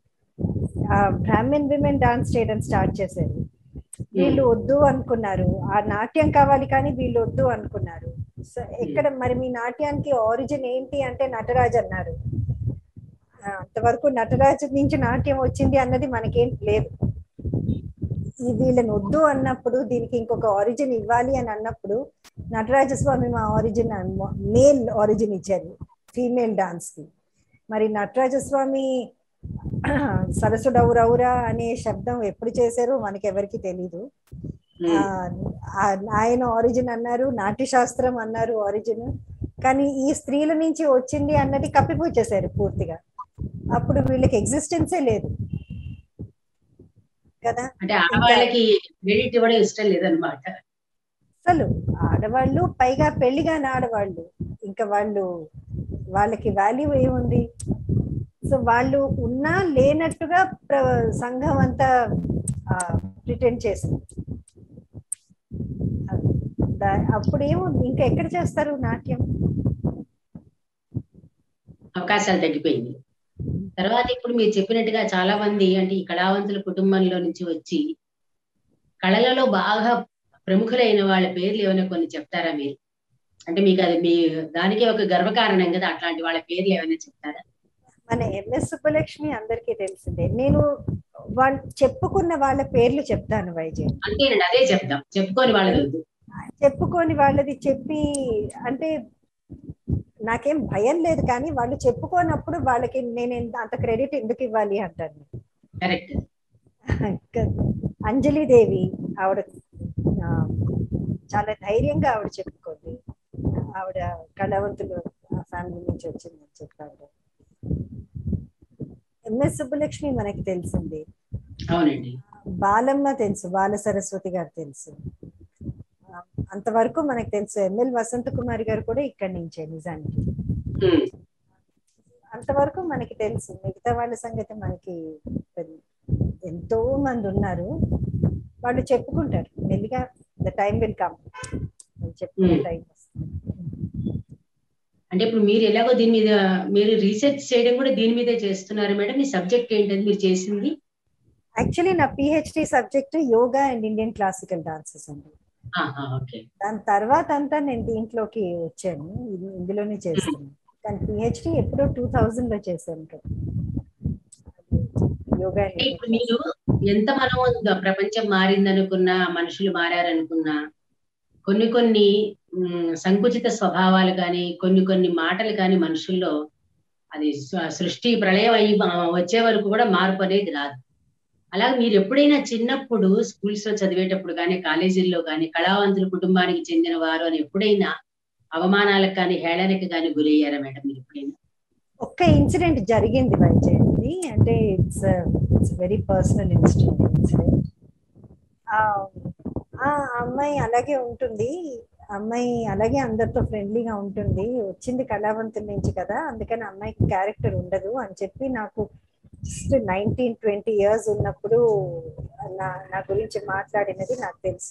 ఆ బ్రాహ్మిన్ విమెన్ డాన్స్ చేయడం స్టార్ట్ చేశారు వీళ్ళు వద్దు అనుకున్నారు ఆ నాట్యం కావాలి కానీ వీళ్ళు వద్దు అనుకున్నారు సో ఎక్కడ మరి మీ నాట్యానికి ఆరిజిన్ ఏంటి అంటే నటరాజ్ అన్నారు అంతవరకు నటరాజు నుంచి నాట్యం వచ్చింది అన్నది మనకేం లేదు ఈ వీళ్ళని వద్దు అన్నప్పుడు దీనికి ఇంకొక ఆరిజిన్ ఇవ్వాలి అని అన్నప్పుడు నటరాజస్వామి మా ఆరిజిన్ మేల్ ఆరిజిన్ ఇచ్చారు ఫీమేల్ డాన్స్ కి మరి నటరాజస్వామి సరసుడౌరౌరా అనే శబ్దం ఎప్పుడు చేశారో మనకి ఎవరికి తెలీదు ఆ, ఆ, ఆయన ఆరిజిన్ అన్నారు నాట్యశాస్త్రం అన్నారు ఆరిజిన్ కానీ ఈ స్త్రీల నుంచి వచ్చింది అన్నది కప్పిపుచ్చేశారు పూర్తిగా అప్పుడు వీళ్ళకి ఎగ్జిస్టెన్సే లేదు కదా అంటే ఆడవాళ్ళకి క్రెడిట్ ఇవ్వడం ఇష్టం లేదనమాట అసలు ఆడవాళ్ళు పైగా పెళ్లిగాని ఆడవాళ్ళు ఇంకా వాళ్ళు వాళ్ళకి వాల్యూ ఏముంది సో వాళ్ళు ఉన్నా లేనట్టుగా ప్ర- సంఘం అంతా ప్రిటెండ్ చేసింది అది. దా- అప్పుడేమో ఇంకా ఎక్కడ చేస్తారు నాట్యం అవకాశాలు తగ్గిపోయింది తర్వాత ఇప్పుడు మీరు చెప్పినట్టుగా చాలా మంది అంటే ఈ కళావంతుల కుటుంబంలో నుంచి వచ్చి కళలలో బాగా ప్రముఖులైన వాళ్ళ పేర్లు ఏమైనా కొన్ని చెప్తారా మీరు అంటే మీకు అది మీ దానికి ఒక గర్వకారణం కదా అట్లాంటి వాళ్ళ పేర్లు ఏమైనా చెప్తారా మన ఎంఎస్ సుబ్బలక్ష్మి అందరికీ తెలిసిందే నేను వాళ్ళు చెప్పుకున్న వాళ్ళ పేర్లు చెప్తాను వైజయ్ అంతేనండి అదే చెప్దాం చెప్పుకొని వాళ్ళది వద్దు చెప్పుకొని వాళ్ళది చెప్పి అంటే నాకేం భయం లేదు కానీ వాళ్ళు చెప్పుకోనప్పుడు వాళ్ళకి నేను ఎంత- అంత క్రెడిట్ ఎందుకు ఇవ్వాలి అంటాను కరెక్ట్ అంజలి దేవి ఆవిడ ఆ, చాలా ధైర్యంగా ఆవిడ చెప్పుకుంది ఆవిడ కళావంతులు ఫ్యామిలీ నుంచి వచ్చిందని చెప్పారు ఎంఎస్ సుబ్బలక్ష్మి మనకి తెలిసింది అవునండి బాలమ్మ తెలుసు బాల సరస్వతి గారు తెలుసు ఆ, అంతవరకు మనకు తెలుసు ఎంఎల్ వసంత కుమార్ గారు కూడా ఇక్కడి నుంచే నిజానికి ఉమ్. అంతవరకు మనకి తెలుసు మిగతా వాళ్ళ సంగతి మనకి తెలీదు. ఎంతో మంది ఉన్నారు వాళ్ళు చెప్పుకుంటారు మెల్లిగా ద టైం విల్ కమ్ చెప్పుకునే Hmm. టైం వస్తుంది అంటే ఇప్పుడు మీరు ఎలాగో దీని మీద మీరు రీసెర్చ్ చేయడం కూడా దీని మీదే చేస్తున్నారు మేడం మీ సబ్జెక్ట్ ఏంటది మీరు చేసింది యాక్చువల్లీ నా PhD subject yoga and Indian classical dances అండి ఆహా, ఓకే దాని తర్వాత అంతా నేను దీంట్లోకి వచ్చాను ఇది- ఇందులోనే చేస్తాను కానీ పిహెచ్డి ఎప్పుడో టూ థౌజండ్ లో చేశాను కదా యోగా అంటే ఇప్పుడు మీరు ఎంత మనం ప్రపంచం మారిందనుకున్నా మనుషులు మారారనుకున్నా కొన్ని కొన్ని ఉమ్, సంకుచిత స్వభావాలు కానీ కొన్ని కొన్ని మాటలు కానీ మనుషుల్లో అది స- సృష్టి ప్రళయం అయ్యి ఆ, వచ్చే వరకు కూడా మార్పు అనేది రాదు అలాగే మీరు ఎప్పుడైనా చిన్నప్పుడు స్కూల్స్ లో చదివేటప్పుడు కానీ కాలేజీల్లో కానీ కళావంతుల కుటుంబానికి చెందిన వారు అని ఎప్పుడైనా అవమానాలకు కానీ హేళనకి కానీ గురయ్యారా మేడం మీరు ఎప్పుడైనా ఒక్క ఇన్సిడెంట్ జరిగింది వైజయంతి అంటే it's it's very personal incident incident ఆ అమ్మాయి అలాగే ఉంటుంది ఆ అమ్మాయి అలాగే అందరితో ఫ్రెండ్లీగా ఉంటుంది వచ్చింది కళావంతుల నుంచి కదా అందుకని అమ్మాయికి క్యారెక్టర్ ఉండదు అని చెప్పి నాకు జస్ట్ నైన్టీన్ ట్వంటీ ఇయర్స్ ఉన్నప్పుడు నా నా గురించి మాట్లాడినది నాకు తెలుసు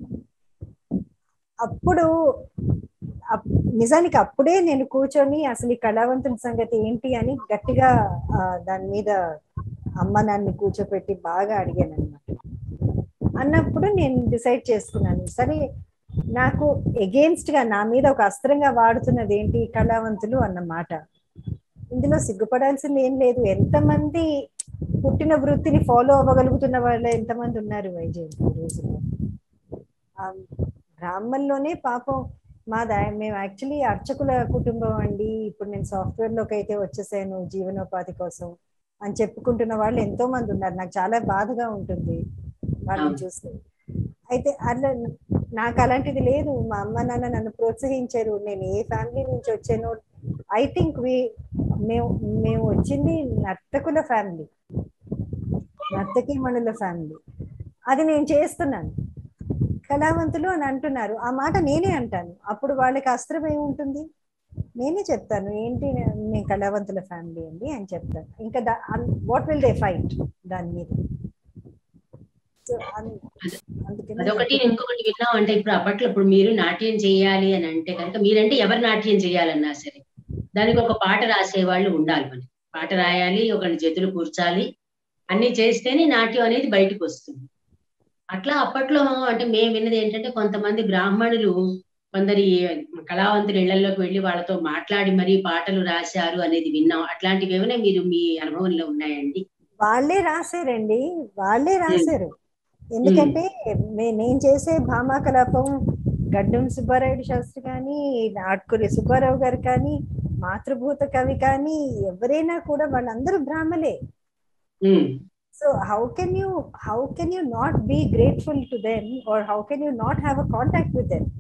అప్పుడు అప్- నిజానికి అప్పుడే నేను కూర్చొని అసలు ఈ కళావంతుల సంగతి ఏంటి అని గట్టిగా ఆ, దాని మీద అమ్మ నాన్ని కూర్చోపెట్టి బాగా అడిగాను అనమాట అన్నప్పుడు నేను డిసైడ్ చేసుకున్నాను సరే నాకు ఎగేన్స్ట్ గా నా మీద ఒక అస్త్రంగా వాడుతున్నది ఏంటి ఈ కళావంతులు అన్నమాట ఇందులో సిగ్గుపడాల్సింది ఏం లేదు ఎంతమంది పుట్టిన వృత్తిని ఫాలో అవ్వగలుగుతున్న వాళ్ళు ఎంతమంది ఉన్నారు వైజయంతి ఈ రోజుల్లో ఆ, బ్రాహ్మణ్లోనే పాపం మా దా మేము యాక్చువల్లీ అర్చకుల కుటుంబం అండి ఇప్పుడు నేను సాఫ్ట్వేర్ లోకి అయితే వచ్చేసాను జీవనోపాధి కోసం అని చెప్పుకుంటున్న వాళ్ళు ఎంతో మంది ఉన్నారు నాకు చాలా బాధగా ఉంటుంది వాళ్ళని అవును. చూస్తే అయితే అట్లా నాకు అలాంటిది లేదు మా అమ్మ నాన్న నన్ను ప్రోత్సహించారు నేను ఏ ఫ్యామిలీ నుంచి వచ్చానో ఐ థింక్ వి మేము మేము వచ్చింది నర్తకుల ఫ్యామిలీ నర్తకి మణుల ఫ్యామిలీ అది నేను చేస్తున్నాను కళావంతులు అని అంటున్నారు ఆ మాట నేనే అంటాను అప్పుడు వాళ్ళకి అస్త్రం ఏముంటుంది నేనే చెప్తాను ఏంటి నే- మేము కళావంతుల ఫ్యామిలీ అండి అని చెప్తాను ఇంకా వాట్ విల్ దే ఫైట్ దాని మీద సో అందుకని అదొకటి ఇంకొకటి విన్నాం అంటే ఇప్పుడు అప్పట్లో ఇప్పుడు మీరు నాట్యం చేయాలి అని అంటే కనుక మీరంటే ఎవరు నాట్యం చేయాలన్నా సరే దానికి ఒక పాట రాసే వాళ్ళు ఉండాలి మనకి పాట రాయాలి ఒకరి చేతులు కూర్చాలి అన్ని చేస్తేనే నాట్యం అనేది బయటకు వస్తుంది అట్లా అప్పట్లో అంటే మేము విన్నది ఏంటంటే కొంతమంది బ్రాహ్మణులు కొందరి కళావంతుల ఇళ్లలోకి వెళ్ళి వాళ్ళతో మాట్లాడి మరీ పాటలు రాశారు అనేది విన్నాం అట్లాంటివి ఏమైనా మీరు మీ అనుభవంలో ఉన్నాయండి వాళ్ళే రాశారండి వాళ్ళే రాశారు ఎందుకంటే మే- నేను చేసే భామా కలాపం గడ్డం సుబ్బారాయుడు శాస్త్రి కానీ నాట్కూరి సుబ్బారావు గారు కానీ మాతృభూత కవి కానీ ఎవరైనా కూడా వాళ్ళందరూ బ్రాహ్మలే um, so how can you how can you not be grateful to them or how can you not have a contact with them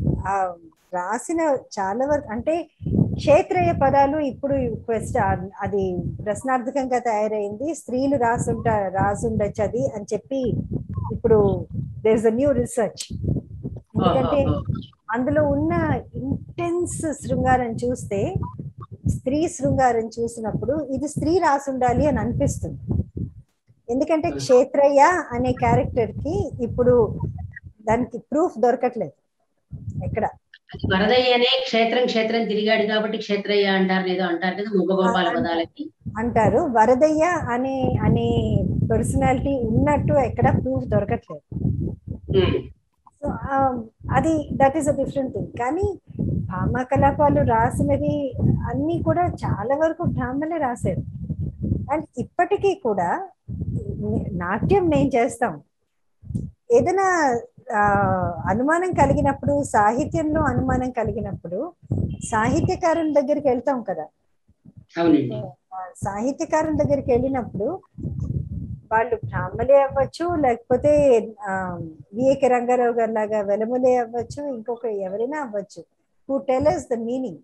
రాసిన చాలా వరకు అంటే క్షేత్రయ పదాలు ఇప్పుడు క్వెస్ట్ అది ప్రశ్నార్థకంగా తయారైంది స్త్రీలు రాసుంట రాసుండొచ్చు అది అని చెప్పి ఇప్పుడు there is a new research ఎందుకంటే ఓహో, అందులో ఉన్న ఇంటెన్స్ శృంగారం చూస్తే స్త్రీ శృంగారం చూసినప్పుడు ఇది స్త్రీ రాసుండాలి అని అనిపిస్తుంది ఎందుకంటే క్షేత్రయ్య అనే క్యారెక్టర్ కి ఇప్పుడు దానికి ప్రూఫ్ దొరకట్లేదు ఎక్కడ అది వరదయ్యనే క్షేత్రం క్షేత్రం తిరిగాడు కాబట్టి క్షేత్రయ్య అంటారు ఏదో అంటారు కదా ముగ్గగోపాల పదాలకి అంటారు వరదయ్య అనే అనే పర్సనాలిటీ ఉన్నట్టు ఎక్కడ ప్రూఫ్ దొరకట్లేదు ఉమ్, సో అది that is a different thing కానీ భామ కలాపాలు రాసినవి అన్ని కూడా చాలా వరకు బ్రాహ్మణే రాశారు అండ్ ఇప్పటికీ కూడా నాట్యం నేను చేస్తాం ఏదైనా ఆ, అనుమానం కలిగినప్పుడు సాహిత్యంలో అనుమానం కలిగినప్పుడు సాహిత్యకారుల దగ్గరికి వెళ్తాం కదా అవునండి ఆ, సాహిత్యకారుల దగ్గరికి వెళ్ళినప్పుడు వాళ్ళు బ్రాహ్మలే అవ్వచ్చు లేకపోతే ఆ, విఏక రంగారావు గారి లాగా వెలములే అవ్వచ్చు ఇంకొక ఎవరైనా అవ్వచ్చు who tell the meaning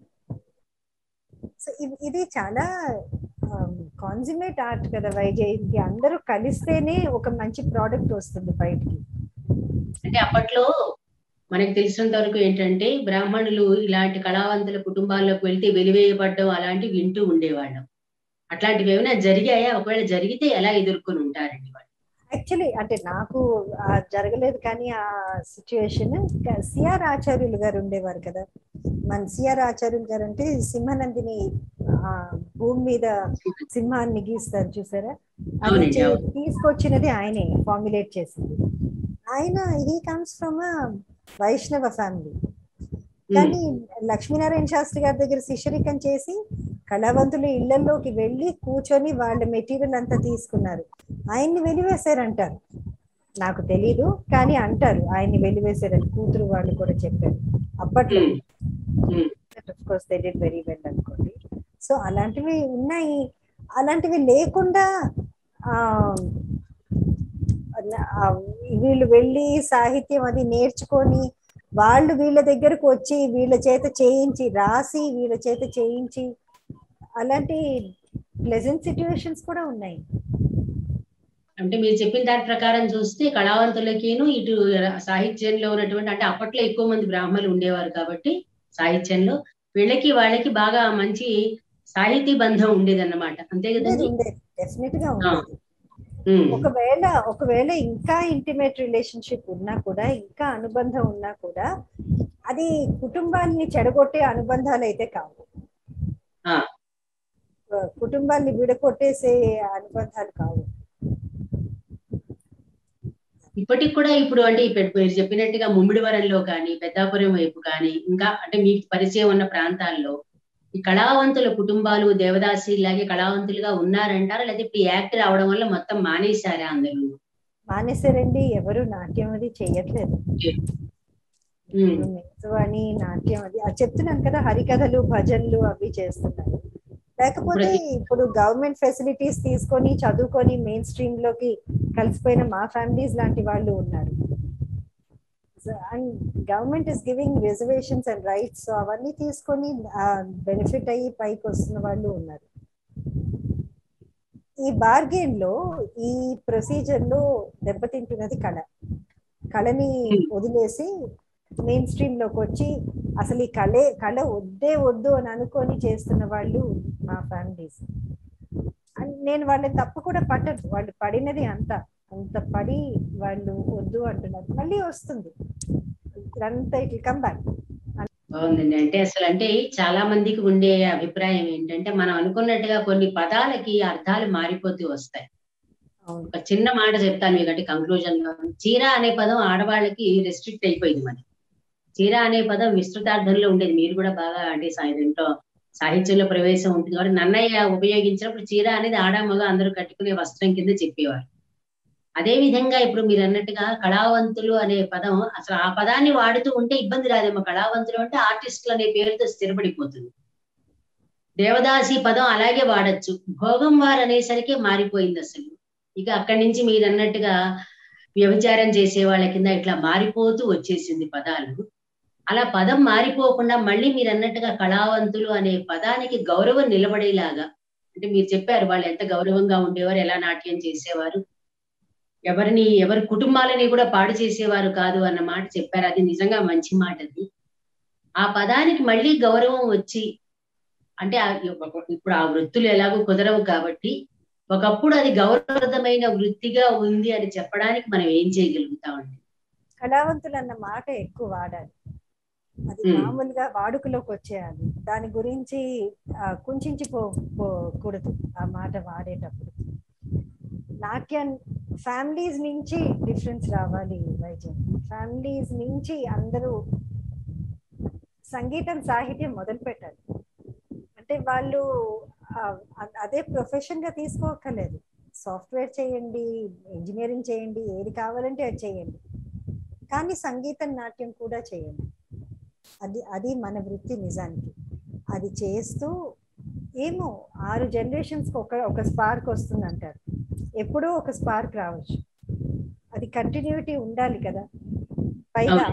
so ఇది చాలా కాన్సుమేట్ ఆర్ట్ కదా వైజయంతి అందరూ కలిస్తేనే ఒక మంచి ప్రోడక్ట్ వస్తుంది బయటికి అంటే అప్పట్లో మనకి తెలిసినంత వరకు ఏంటంటే బ్రాహ్మణులు ఇలాంటి కళావంతుల కుటుంబాల్లోకి వెళ్తే వెలివేయబడ్డం అలాంటివి వింటూ ఉండేవాళ్ళం అట్లాంటివి ఏమైనా జరిగాయా ఒకవేళ జరిగితే ఎలా ఎదుర్కొని ఉంటారండి వాళ్ళు యాక్చువల్లీ అంటే నాకు ఆ జరగలేదు కానీ ఆ సిచ్యువేషన్ సిఆర్ ఆచార్యులు గారు ఉండేవారు కదా మన సిఆర్ ఆచార్యులు గారు అంటే సింహనందిని ఆ భూమి మీద సింహాన్ని గీస్తారు చూసారా అది అవునండి, చే- అవును. తీసుకొచ్చినది ఆయనే ఫార్ములేట్ చేసింది ఆయన he comes from Vaishnava family కానీ లక్ష్మీనారాయణ శాస్త్రి గారి దగ్గర శిష్యరికం చేసి కళావంతుల ఇళ్లలోకి వెళ్ళి కూర్చొని వాళ్ళ మెటీరియల్ అంతా తీసుకున్నారు ఆయన్ని వెలివేశారంటారు నాకు తెలీదు కానీ అంటారు ఆయన్ని వెలివేశారని కూతురు వాళ్ళు కూడా చెప్పారు అప్పట్లో um, um, course they did very well అనుకోండి సో అలాంటివి ఉన్నాయి అలాంటివి లేకుండా ఆ ఆ, వీళ్ళు వెళ్ళి సాహిత్యం అది నేర్చుకొని వాళ్ళు వీళ్ళ దగ్గరకు వచ్చి వీళ్ళ చేత చేయించి రాసి వీళ్ళ చేత చేయించి అలాంటి ప్లెజెంట్ సిచ్యువేషన్స్ కూడా ఉన్నాయి అంటే మీరు చెప్పిన దాని ప్రకారం చూస్తే కళావంతులకిను ఇటు సాహిత్యంలో ఉన్నటువంటి అంటే అప్పట్లో ఎక్కువ మంది బ్రాహ్మణులు ఉండేవారు కాబట్టి సాహిత్యంలో వీళ్ళకి వాళ్ళకి బాగా మంచి సాహితీ బంధం ఉండేదన్నమాట అంతే ఉండేది కదండి ఉండేది డెఫినెట్ గా ఉండేది ఉమ్, ఒకవేళ ఒకవేళ ఇంకా ఇంటిమేట్ రిలేషన్షిప్ ఉన్నా కూడా ఇంకా అనుబంధం ఉన్నా కూడా అది కుటుంబాన్ని చెడగొట్టే అనుబంధాలు అయితే కావు ఆ. కుటుంబాన్ని విడగొట్టేసే అనుబంధాలు కావు ఇప్పటికి కూడా ఇప్పుడు అంటే ఇప్పుడు మీరు చెప్పినట్టుగా ముమ్మిడివరంలో కానీ పెద్దాపురం వైపు కానీ ఇంకా అంటే మీకు పరిచయం ఉన్న ప్రాంతాల్లో ఈ కళావంతుల కుటుంబాలు దేవదాసి లాగే కళావంతులుగా ఉన్నారంటారా లేదా ఇప్పుడు ఈ యాక్ట్ రావడం వల్ల మొత్తం మానేశారా అందరూ మానేశారండి ఎవరు నాట్యం అది చెయ్యట్లేదు ఉమ్, అని నాట్యం అది అది చెప్తున్నాను కదా హరికథలు భజనలు అవి చేస్తున్నారు లేకపోతే ఇప్పుడు గవర్నమెంట్ ఫెసిలిటీస్ తీసుకొని చదువుకొని మెయిన్ స్ట్రీమ్ లోకి కలిసిపోయిన మా ఫ్యామిలీస్ లాంటి వాళ్ళు ఉన్నారు and government is giving reservations and rights so అవన్నీ తీసుకొని బెనిఫిట్ అయ్యి పైకి వస్తున్న వాళ్ళు ఉన్నారు ఈ బార్గెన్ లో ఈ ప్రొసీజర్ లో దెబ్బతింటున్నది కళ కళని వదిలేసి మెయిన్ స్ట్రీమ్ లోకి వచ్చి అసలు ఈ కళే కళ వద్దే వద్దు అని అనుకొని చేస్తున్న వాళ్ళు మా ఫ్యామిలీస్ నేను వాళ్ళని తప్పు కూడా పట్టదు వాళ్ళు పడినది అంత అంత పడి వాళ్ళు వద్దు అంటున్నారు మళ్ళీ వస్తుంది ఇదంతా ఇట్ కమ్ బ్యాక్ బాగుందండి అంటే అసలు అంటే చాలా మందికి ఉండే అభిప్రాయం ఏంటంటే మనం అనుకున్నట్టుగా కొన్ని పదాలకి అర్థాలు మారిపోతూ వస్తాయి అవును ఒక చిన్న మాట చెప్తాను మీకంటే కంక్లూజన్ లో చీర అనే పదం ఆడవాళ్ళకి రెస్ట్రిక్ట్ అయిపోయింది మనకి చీర అనే పదం విస్తృతార్థంలో ఉండేది మీరు కూడా బాగా అంటే సాయంత్రంలో సాహిత్యంలో ప్రవేశం ఉంటుంది కాబట్టి నన్నయ్య ఉపయోగించినప్పుడు చీర అనేది ఆడ మగ అందరూ కట్టుకునే వస్త్రం కింద చెప్పేవారు అదే విధంగా ఇప్పుడు మీరు అన్నట్టుగా కళావంతులు అనే పదం అసలు ఆ పదాన్ని వాడుతూ ఉంటే ఇబ్బంది రాదేమో కళావంతులు అంటే ఆర్టిస్టులు అనే పేరుతో స్థిరపడిపోతుంది దేవదాసి పదం అలాగే వాడచ్చు భోగం వారు అనేసరికి మారిపోయింది అసలు ఇక అక్కడి నుంచి మీరు అన్నట్టుగా వ్యభిచారం చేసే వాళ్ళ కింద ఇట్లా మారిపోతూ వచ్చేసింది పదాలు అలా పదం మారిపోకుండా మళ్ళీ మీరు అన్నట్టుగా కళావంతులు అనే పదానికి గౌరవం నిలబడేలాగా అంటే మీరు చెప్పారు వాళ్ళు ఎంత గౌరవంగా ఉండేవారు ఎలా నాట్యం చేసేవారు ఎవరిని ఎవరి కుటుంబాలని కూడా పాడు చేసేవారు కాదు అన్న మాట చెప్పారు అది నిజంగా మంచి మాట అది ఆ పదానికి మళ్ళీ గౌరవం వచ్చి అంటే ఇప్పుడు ఆ వృత్తులు ఎలాగో కుదరవు కాబట్టి ఒకప్పుడు అది గౌరవప్రదమైన వృత్తిగా ఉంది అని చెప్పడానికి మనం ఏం చేయగలుగుతామండి కళావంతులు అన్న మాట ఎక్కువ వాడాలి అది మామూలుగా వాడుకలోకి వచ్చేయాలి దాని గురించి కుంచుపో పోకూడదు ఆ మాట వాడేటప్పుడు నాట్యం ఫ్యామిలీస్ నుంచి డిఫరెన్స్ రావాలి వైద్యం ఫ్యామిలీస్ నుంచి అందరూ సంగీతం సాహిత్యం మొదలు పెట్టాలి అంటే వాళ్ళు అదే ప్రొఫెషన్ గా తీసుకోక్కర్లేదు సాఫ్ట్వేర్ చేయండి ఇంజనీరింగ్ చేయండి ఏది కావాలంటే అది చేయండి కానీ సంగీతం నాట్యం కూడా చేయండి అది అది మన వృత్తి నిజానికి అది చేస్తూ ఏమో ఆరు జనరేషన్స్ ఒక ఒక స్పార్క్ వస్తుంది అంటారు ఎప్పుడూ ఒక స్పార్క్ రావచ్చు అది కంటిన్యూటీ ఉండాలి కదా పైగా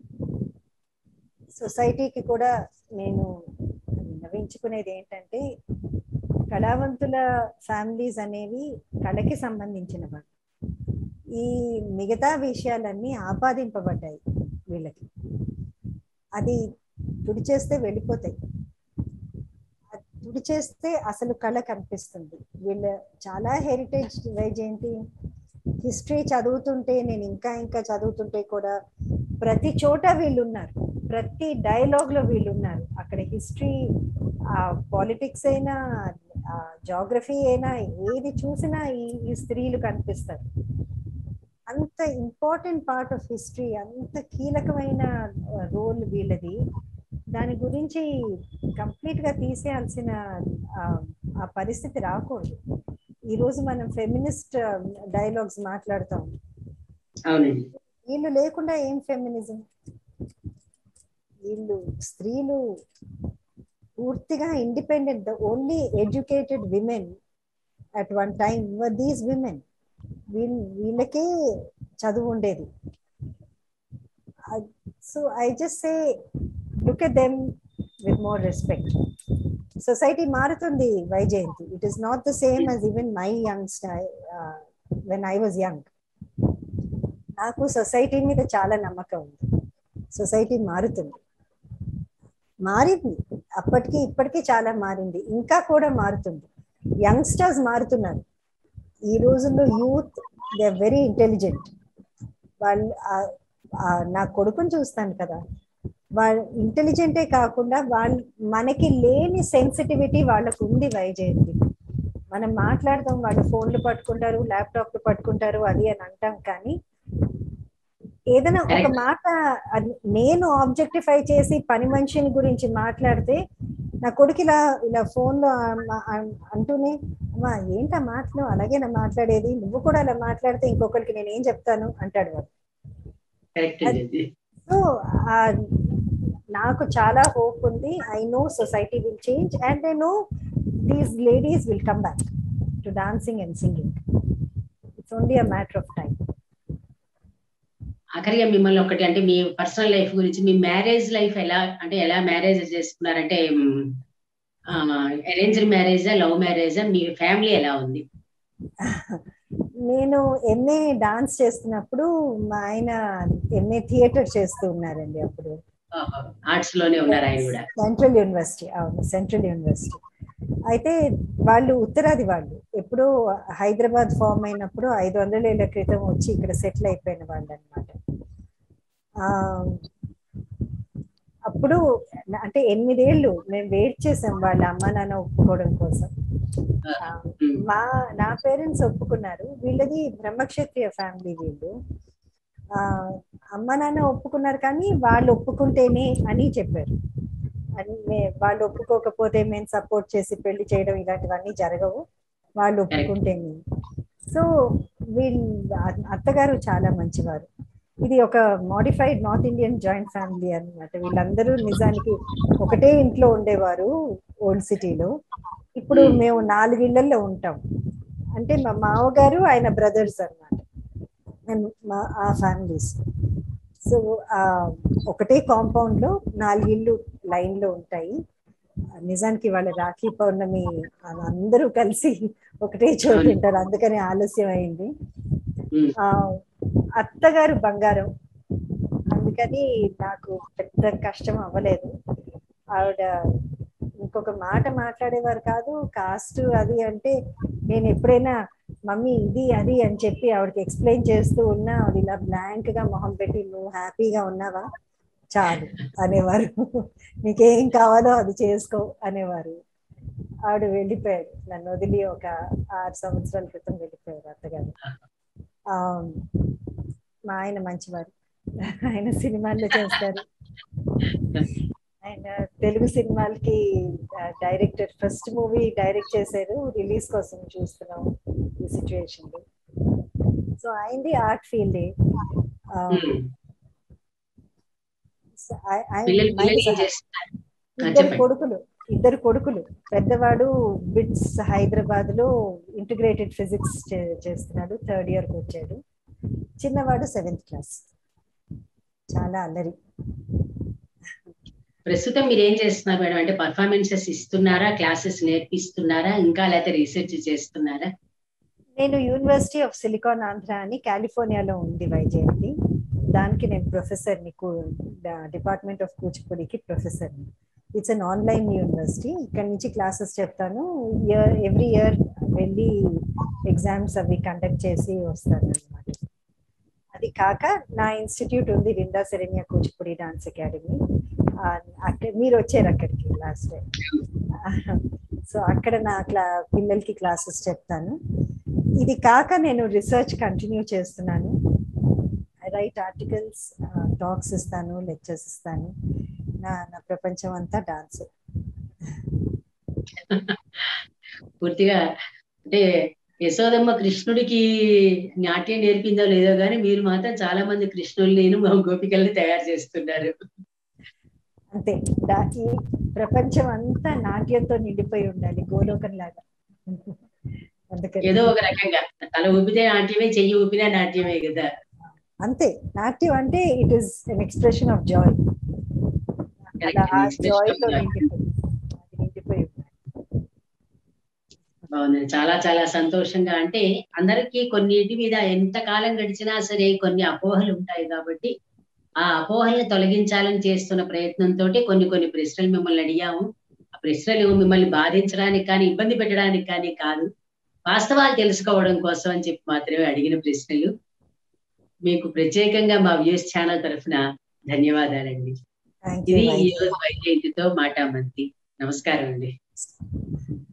సొసైటీకి కూడా నేను విన్నవించుకునేది ఏంటంటే కళావంతుల ఫ్యామిలీస్ అనేవి కళకి సంబంధించిన వాళ్ళు ఈ మిగతా విషయాలన్నీ ఆపాదింపబడ్డాయి వీళ్ళకి అది తుడిచేస్తే వెళ్ళిపోతాయి తుడిచేస్తే అసలు కళ కనిపిస్తుంది వీళ్ళ చాలా హెరిటేజ్ వైజయంతి హిస్టరీ చదువుతుంటే నేను ఇంకా ఇంకా చదువుతుంటే కూడా ప్రతి చోట వీళ్ళు ఉన్నారు ప్రతి డైలాగ్ లో వీళ్ళు ఉన్నారు అక్కడ హిస్టరీ పాలిటిక్స్ అయినా జాగ్రఫీ అయినా ఏది చూసినా ఈ ఈ స్త్రీలు కనిపిస్తారు అంత ఇంపార్టెంట్ పార్ట్ ఆఫ్ హిస్టరీ అంత కీలకమైన రోల్ వీళ్ళది దాని గురించి కంప్లీట్ గా తీసేయాల్సిన ఆ పరిస్థితి రాకూడదు ఈ రోజు మనం ఫెమినిస్ట్ డైలాగ్స్ మాట్లాడతాం వీళ్ళు లేకుండా ఏం ఫెమినిజం వీళ్ళు స్త్రీలు పూర్తిగా independent the only educated women at one time were these women వీళ్ళ వీళ్ళకే చదువు ఉండేది so I just say look at them with more respect society మారుతుంది Vyjayanthi it is not the same as even my young when I was young నాకు society మీద చాలా నమ్మకం ఉంది సొసైటీ మారుతుంది మారింది అప్పటికి ఇప్పటికీ చాలా మారింది ఇంకా కూడా మారుతుంది యంగ్స్టర్స్ మారుతున్నారు ఈ రోజుల్లో యూత్ దే వెరీ ఇంటెలిజెంట్ వాళ్ళు నా కొడుకుని చూస్తాను కదా వాళ్ళ ఇంటెలిజెంటే కాకుండా వాళ్ళ మనకి లేని సెన్సిటివిటీ వాళ్ళకు ఉంది వైజయంతి మనం మాట్లాడతాం వాళ్ళు ఫోన్లు పట్టుకుంటారు ల్యాప్టాప్లు పట్టుకుంటారు అది అని అంటాం కానీ ఏదైనా ఒక మాట నేను ఆబ్జెక్టిఫై చేసి పని మనిషిని గురించి మాట్లాడితే నా కొడుకు ఇలా ఇలా ఫోన్ లో అంటూనే అమ్మా ఏంటా మాటలు అలాగే నా మాట్లాడేది నువ్వు కూడా అలా మాట్లాడితే ఇంకొకరికి నేను ఏం చెప్తాను అంటాడు వాడు సో నాకు చాలా హోప్ ఉంది I know society will change and I know these ladies will come back to dancing and singing it's only a matter of time ఆఖరిగా మిమ్మల్ని ఒకటి అంటే మీ పర్సనల్ లైఫ్ గురించి మీ మ్యారేజ్ లైఫ్ ఎలా అంటే ఎలా మ్యారేజ్ చేసుకున్నారంటే అరేంజ్డ్ మ్యారేజా లవ్ మ్యారేజా మీ ఫ్యామిలీ ఎలా ఉంది నేను ఎంఏ డాన్స్ చేస్తున్నప్పుడు మా ఆయన ఎంఏ థియేటర్ చేస్తూ ఉన్నారండి అప్పుడు ఆర్ట్స్ లోనే ఉన్నారు ఆయన కూడా సెంట్రల్ యూనివర్సిటీ అవును సెంట్రల్ యూనివర్సిటీ అయితే వాళ్ళు ఉత్తరాది వాళ్ళు ఎప్పుడో హైదరాబాద్ ఫామ్ అయినప్పుడు ఐదు వందల ఏళ్ల క్రితం వచ్చి ఇక్కడ సెటిల్ అయిపోయిన వాళ్ళు అనమాట అప్పుడు అంటే ఎనిమిదేళ్ళు మేము వెయిట్ చేసాం వాళ్ళ అమ్మ నాన్న ఒప్పుకోవడం కోసం మా నా పేరెంట్స్ ఒప్పుకున్నారు వీళ్ళది బ్రహ్మక్షత్రియ ఫ్యామిలీ వీళ్ళు ఆ, అమ్మ నాన్న ఒప్పుకున్నారు కానీ వాళ్ళు ఒప్పుకుంటేనే అని చెప్పారు అని మే- వాళ్ళు ఒప్పుకోకపోతే మేము సపోర్ట్ చేసి పెళ్లి చేయడం ఇలాంటివన్నీ జరగవు వాళ్ళు ఒప్పుకుంటేనే సో వీళ్ళు అ- అత్తగారు చాలా మంచివారు ఇది ఒక modified North Indian joint family అన్నమాట వీళ్ళందరూ నిజానికి ఒకటే ఇంట్లో ఉండేవారు ఓల్డ్ సిటీలో ఇప్పుడు Hmm. మేము నాలుగిళ్లలో ఉంటాం అంటే మా మామగారు ఆయన బ్రదర్స్ అన్నమాట And మా ఆ ఫ్యామిలీస్ సో ఒకటే కాంపౌండ్ లో నాలుగిళ్ళు లైన్ లో ఉంటాయి నిజానికి వాళ్ళ రాఖీ పౌర్ణమి అందరూ కలిసి ఒకటే చోటు ఉంటారు అందుకని ఆలస్యం అయింది ఉమ్, ఆ అత్తగారు బంగారం అందుకని నాకు పెద్ద కష్టం అవ్వలేదు ఆవిడ ఇంకొక మాట మాట్లాడేవారు కాదు కాస్ట్ అది అంటే నేను ఎప్పుడైనా మమ్మీ ఇది అది అని చెప్పి ఆవిడకి ఎక్స్ప్లెయిన్ చేస్తూ ఉన్నా ఆవిడ ఇలా బ్లాంక్ గా మొహం పెట్టి నువ్వు హ్యాపీగా ఉన్నావా చాలు అనేవారు నీకేం కావాలో అది చేసుకో అనేవారు ఆవిడ వెళ్ళిపోయారు నన్ను వదిలి ఒక ఆరు సంవత్సరాల క్రితం వెళ్ళిపోయారు అత్తగారు ఆ, మా ఆయన మంచివారు ఆయన సినిమాల్లో చేస్తారు ఆయన తెలుగు సినిమాలకి డైరెక్టర్ ఫస్ట్ మూవీ డైరెక్ట్ చేశారు రిలీజ్ కోసం చూస్తున్నాం ఈ సిచ్యువేషన్ లో సో ఆయనది ఆర్ట్ ఫీల్డ్ ఉమ్. పిల్లలు పిల్లలు ఏం చేస్తున్నారు ఆ, ఇద్దరు చెప్పండి. కొడుకులు ఇద్దరు కొడుకులు పెద్దవాడు బిట్స్ హైదరాబాద్ లో ఇంటిగ్రేటెడ్ ఫిజిక్స్ చేస్తున్నాడు థర్డ్ ఇయర్ కి వచ్చాడు చిన్నవాడు సెవెంత్ క్లాస్ చాలా అల్లరి ప్రస్తుతం మీరు ఏం చేస్తున్నారు మేడం అంటే పర్ఫార్మెన్సెస్ ఇస్తున్నారా క్లాసెస్ నేర్పిస్తున్నారా ఇంకా లేకపోతే రీసెర్చ్ చేస్తున్నారా నేను యూనివర్సిటీ ఆఫ్ సిలికాన్ ఆంధ్ర అని కాలిఫోర్నియాలో ఉంది వైజయంతి దానికి నేను ప్రొఫెసర్ని డిపార్ట్మెంట్ ఆఫ్ కూచిపూడికి ప్రొఫెసర్ని ఇట్స్ అన్ ఆన్లైన్ యూనివర్సిటీ ఇక్కడ నుంచి క్లాసెస్ చెప్తాను ఇయర్ ఎవ్రీ ఇయర్ వెళ్ళి ఎగ్జామ్స్ అవి కండక్ట్ చేసి వస్తాను అనమాట అది కాక నా ఇన్స్టిట్యూట్ ఉంది రిండా సెరెనియా కూచిపూడి డాన్స్ అకాడమీ అక్కడ మీరు వచ్చారు అక్కడికి లాస్ట్ టైం సో అక్కడ నా క్లా పిల్లలకి క్లాసెస్ చెప్తాను ఇది కాక నేను రీసెర్చ్ కంటిన్యూ చేస్తున్నాను రైట్ ఆర్టికల్స్ టాక్స్ ఇస్తాను లెక్చర్స్ ఇస్తాను నా నా ప్రపంచం అంతా డాన్స్ పూర్తిగా అంటే యశోదమ్మ కృష్ణుడికి నాట్యం నేర్పిందో లేదో కానీ మీరు మాత్రం చాలా మంది కృష్ణుల్ని మా గోపికల్ని తయారు చేస్తున్నారు అంతే డా- ఈ ప్రపంచం అంతా నాట్యంతో నిండిపోయి ఉండాలి గోలోకం లాగా అందుకని ఏదో ఒక రకంగా తల ఊపితే నాట్యమే చెయ్యి ఊపినా నాట్యమే కదా అంతే నాట్యం అంటే it is an expression of joy అలా ఆ జాయ్ లో నిండిపోయి అది నిండిపోయి ఉండాలి బాగుంది చాలా చాలా సంతోషంగా అంటే అందరికీ కొన్నిటి మీద ఎంత కాలం గడిచినా సరే కొన్ని అపోహలు ఉంటాయి కాబట్టి ఆ అపోహల్ని తొలగించాలని చేస్తున్న ప్రయత్నంతో కొన్ని కొన్ని ప్రశ్నలు మిమ్మల్ని అడిగాము ఆ ప్రశ్నలు మిమ్మల్ని బాధించడానికి కానీ ఇబ్బంది పెట్టడానికి కానీ కాదు వాస్తవాలు తెలుసుకోవడం కోసం అని చెప్పి మాత్రమే అడిగిన ప్రశ్నలు మీకు ప్రత్యేకంగా మా వ్యూస్ ఛానల్ తరఫున ధన్యవాదాలండి థ్యాంక్ యూ ఇది ఈ రోజు వైద్యుతో మాటామంతి నమస్కారం అండి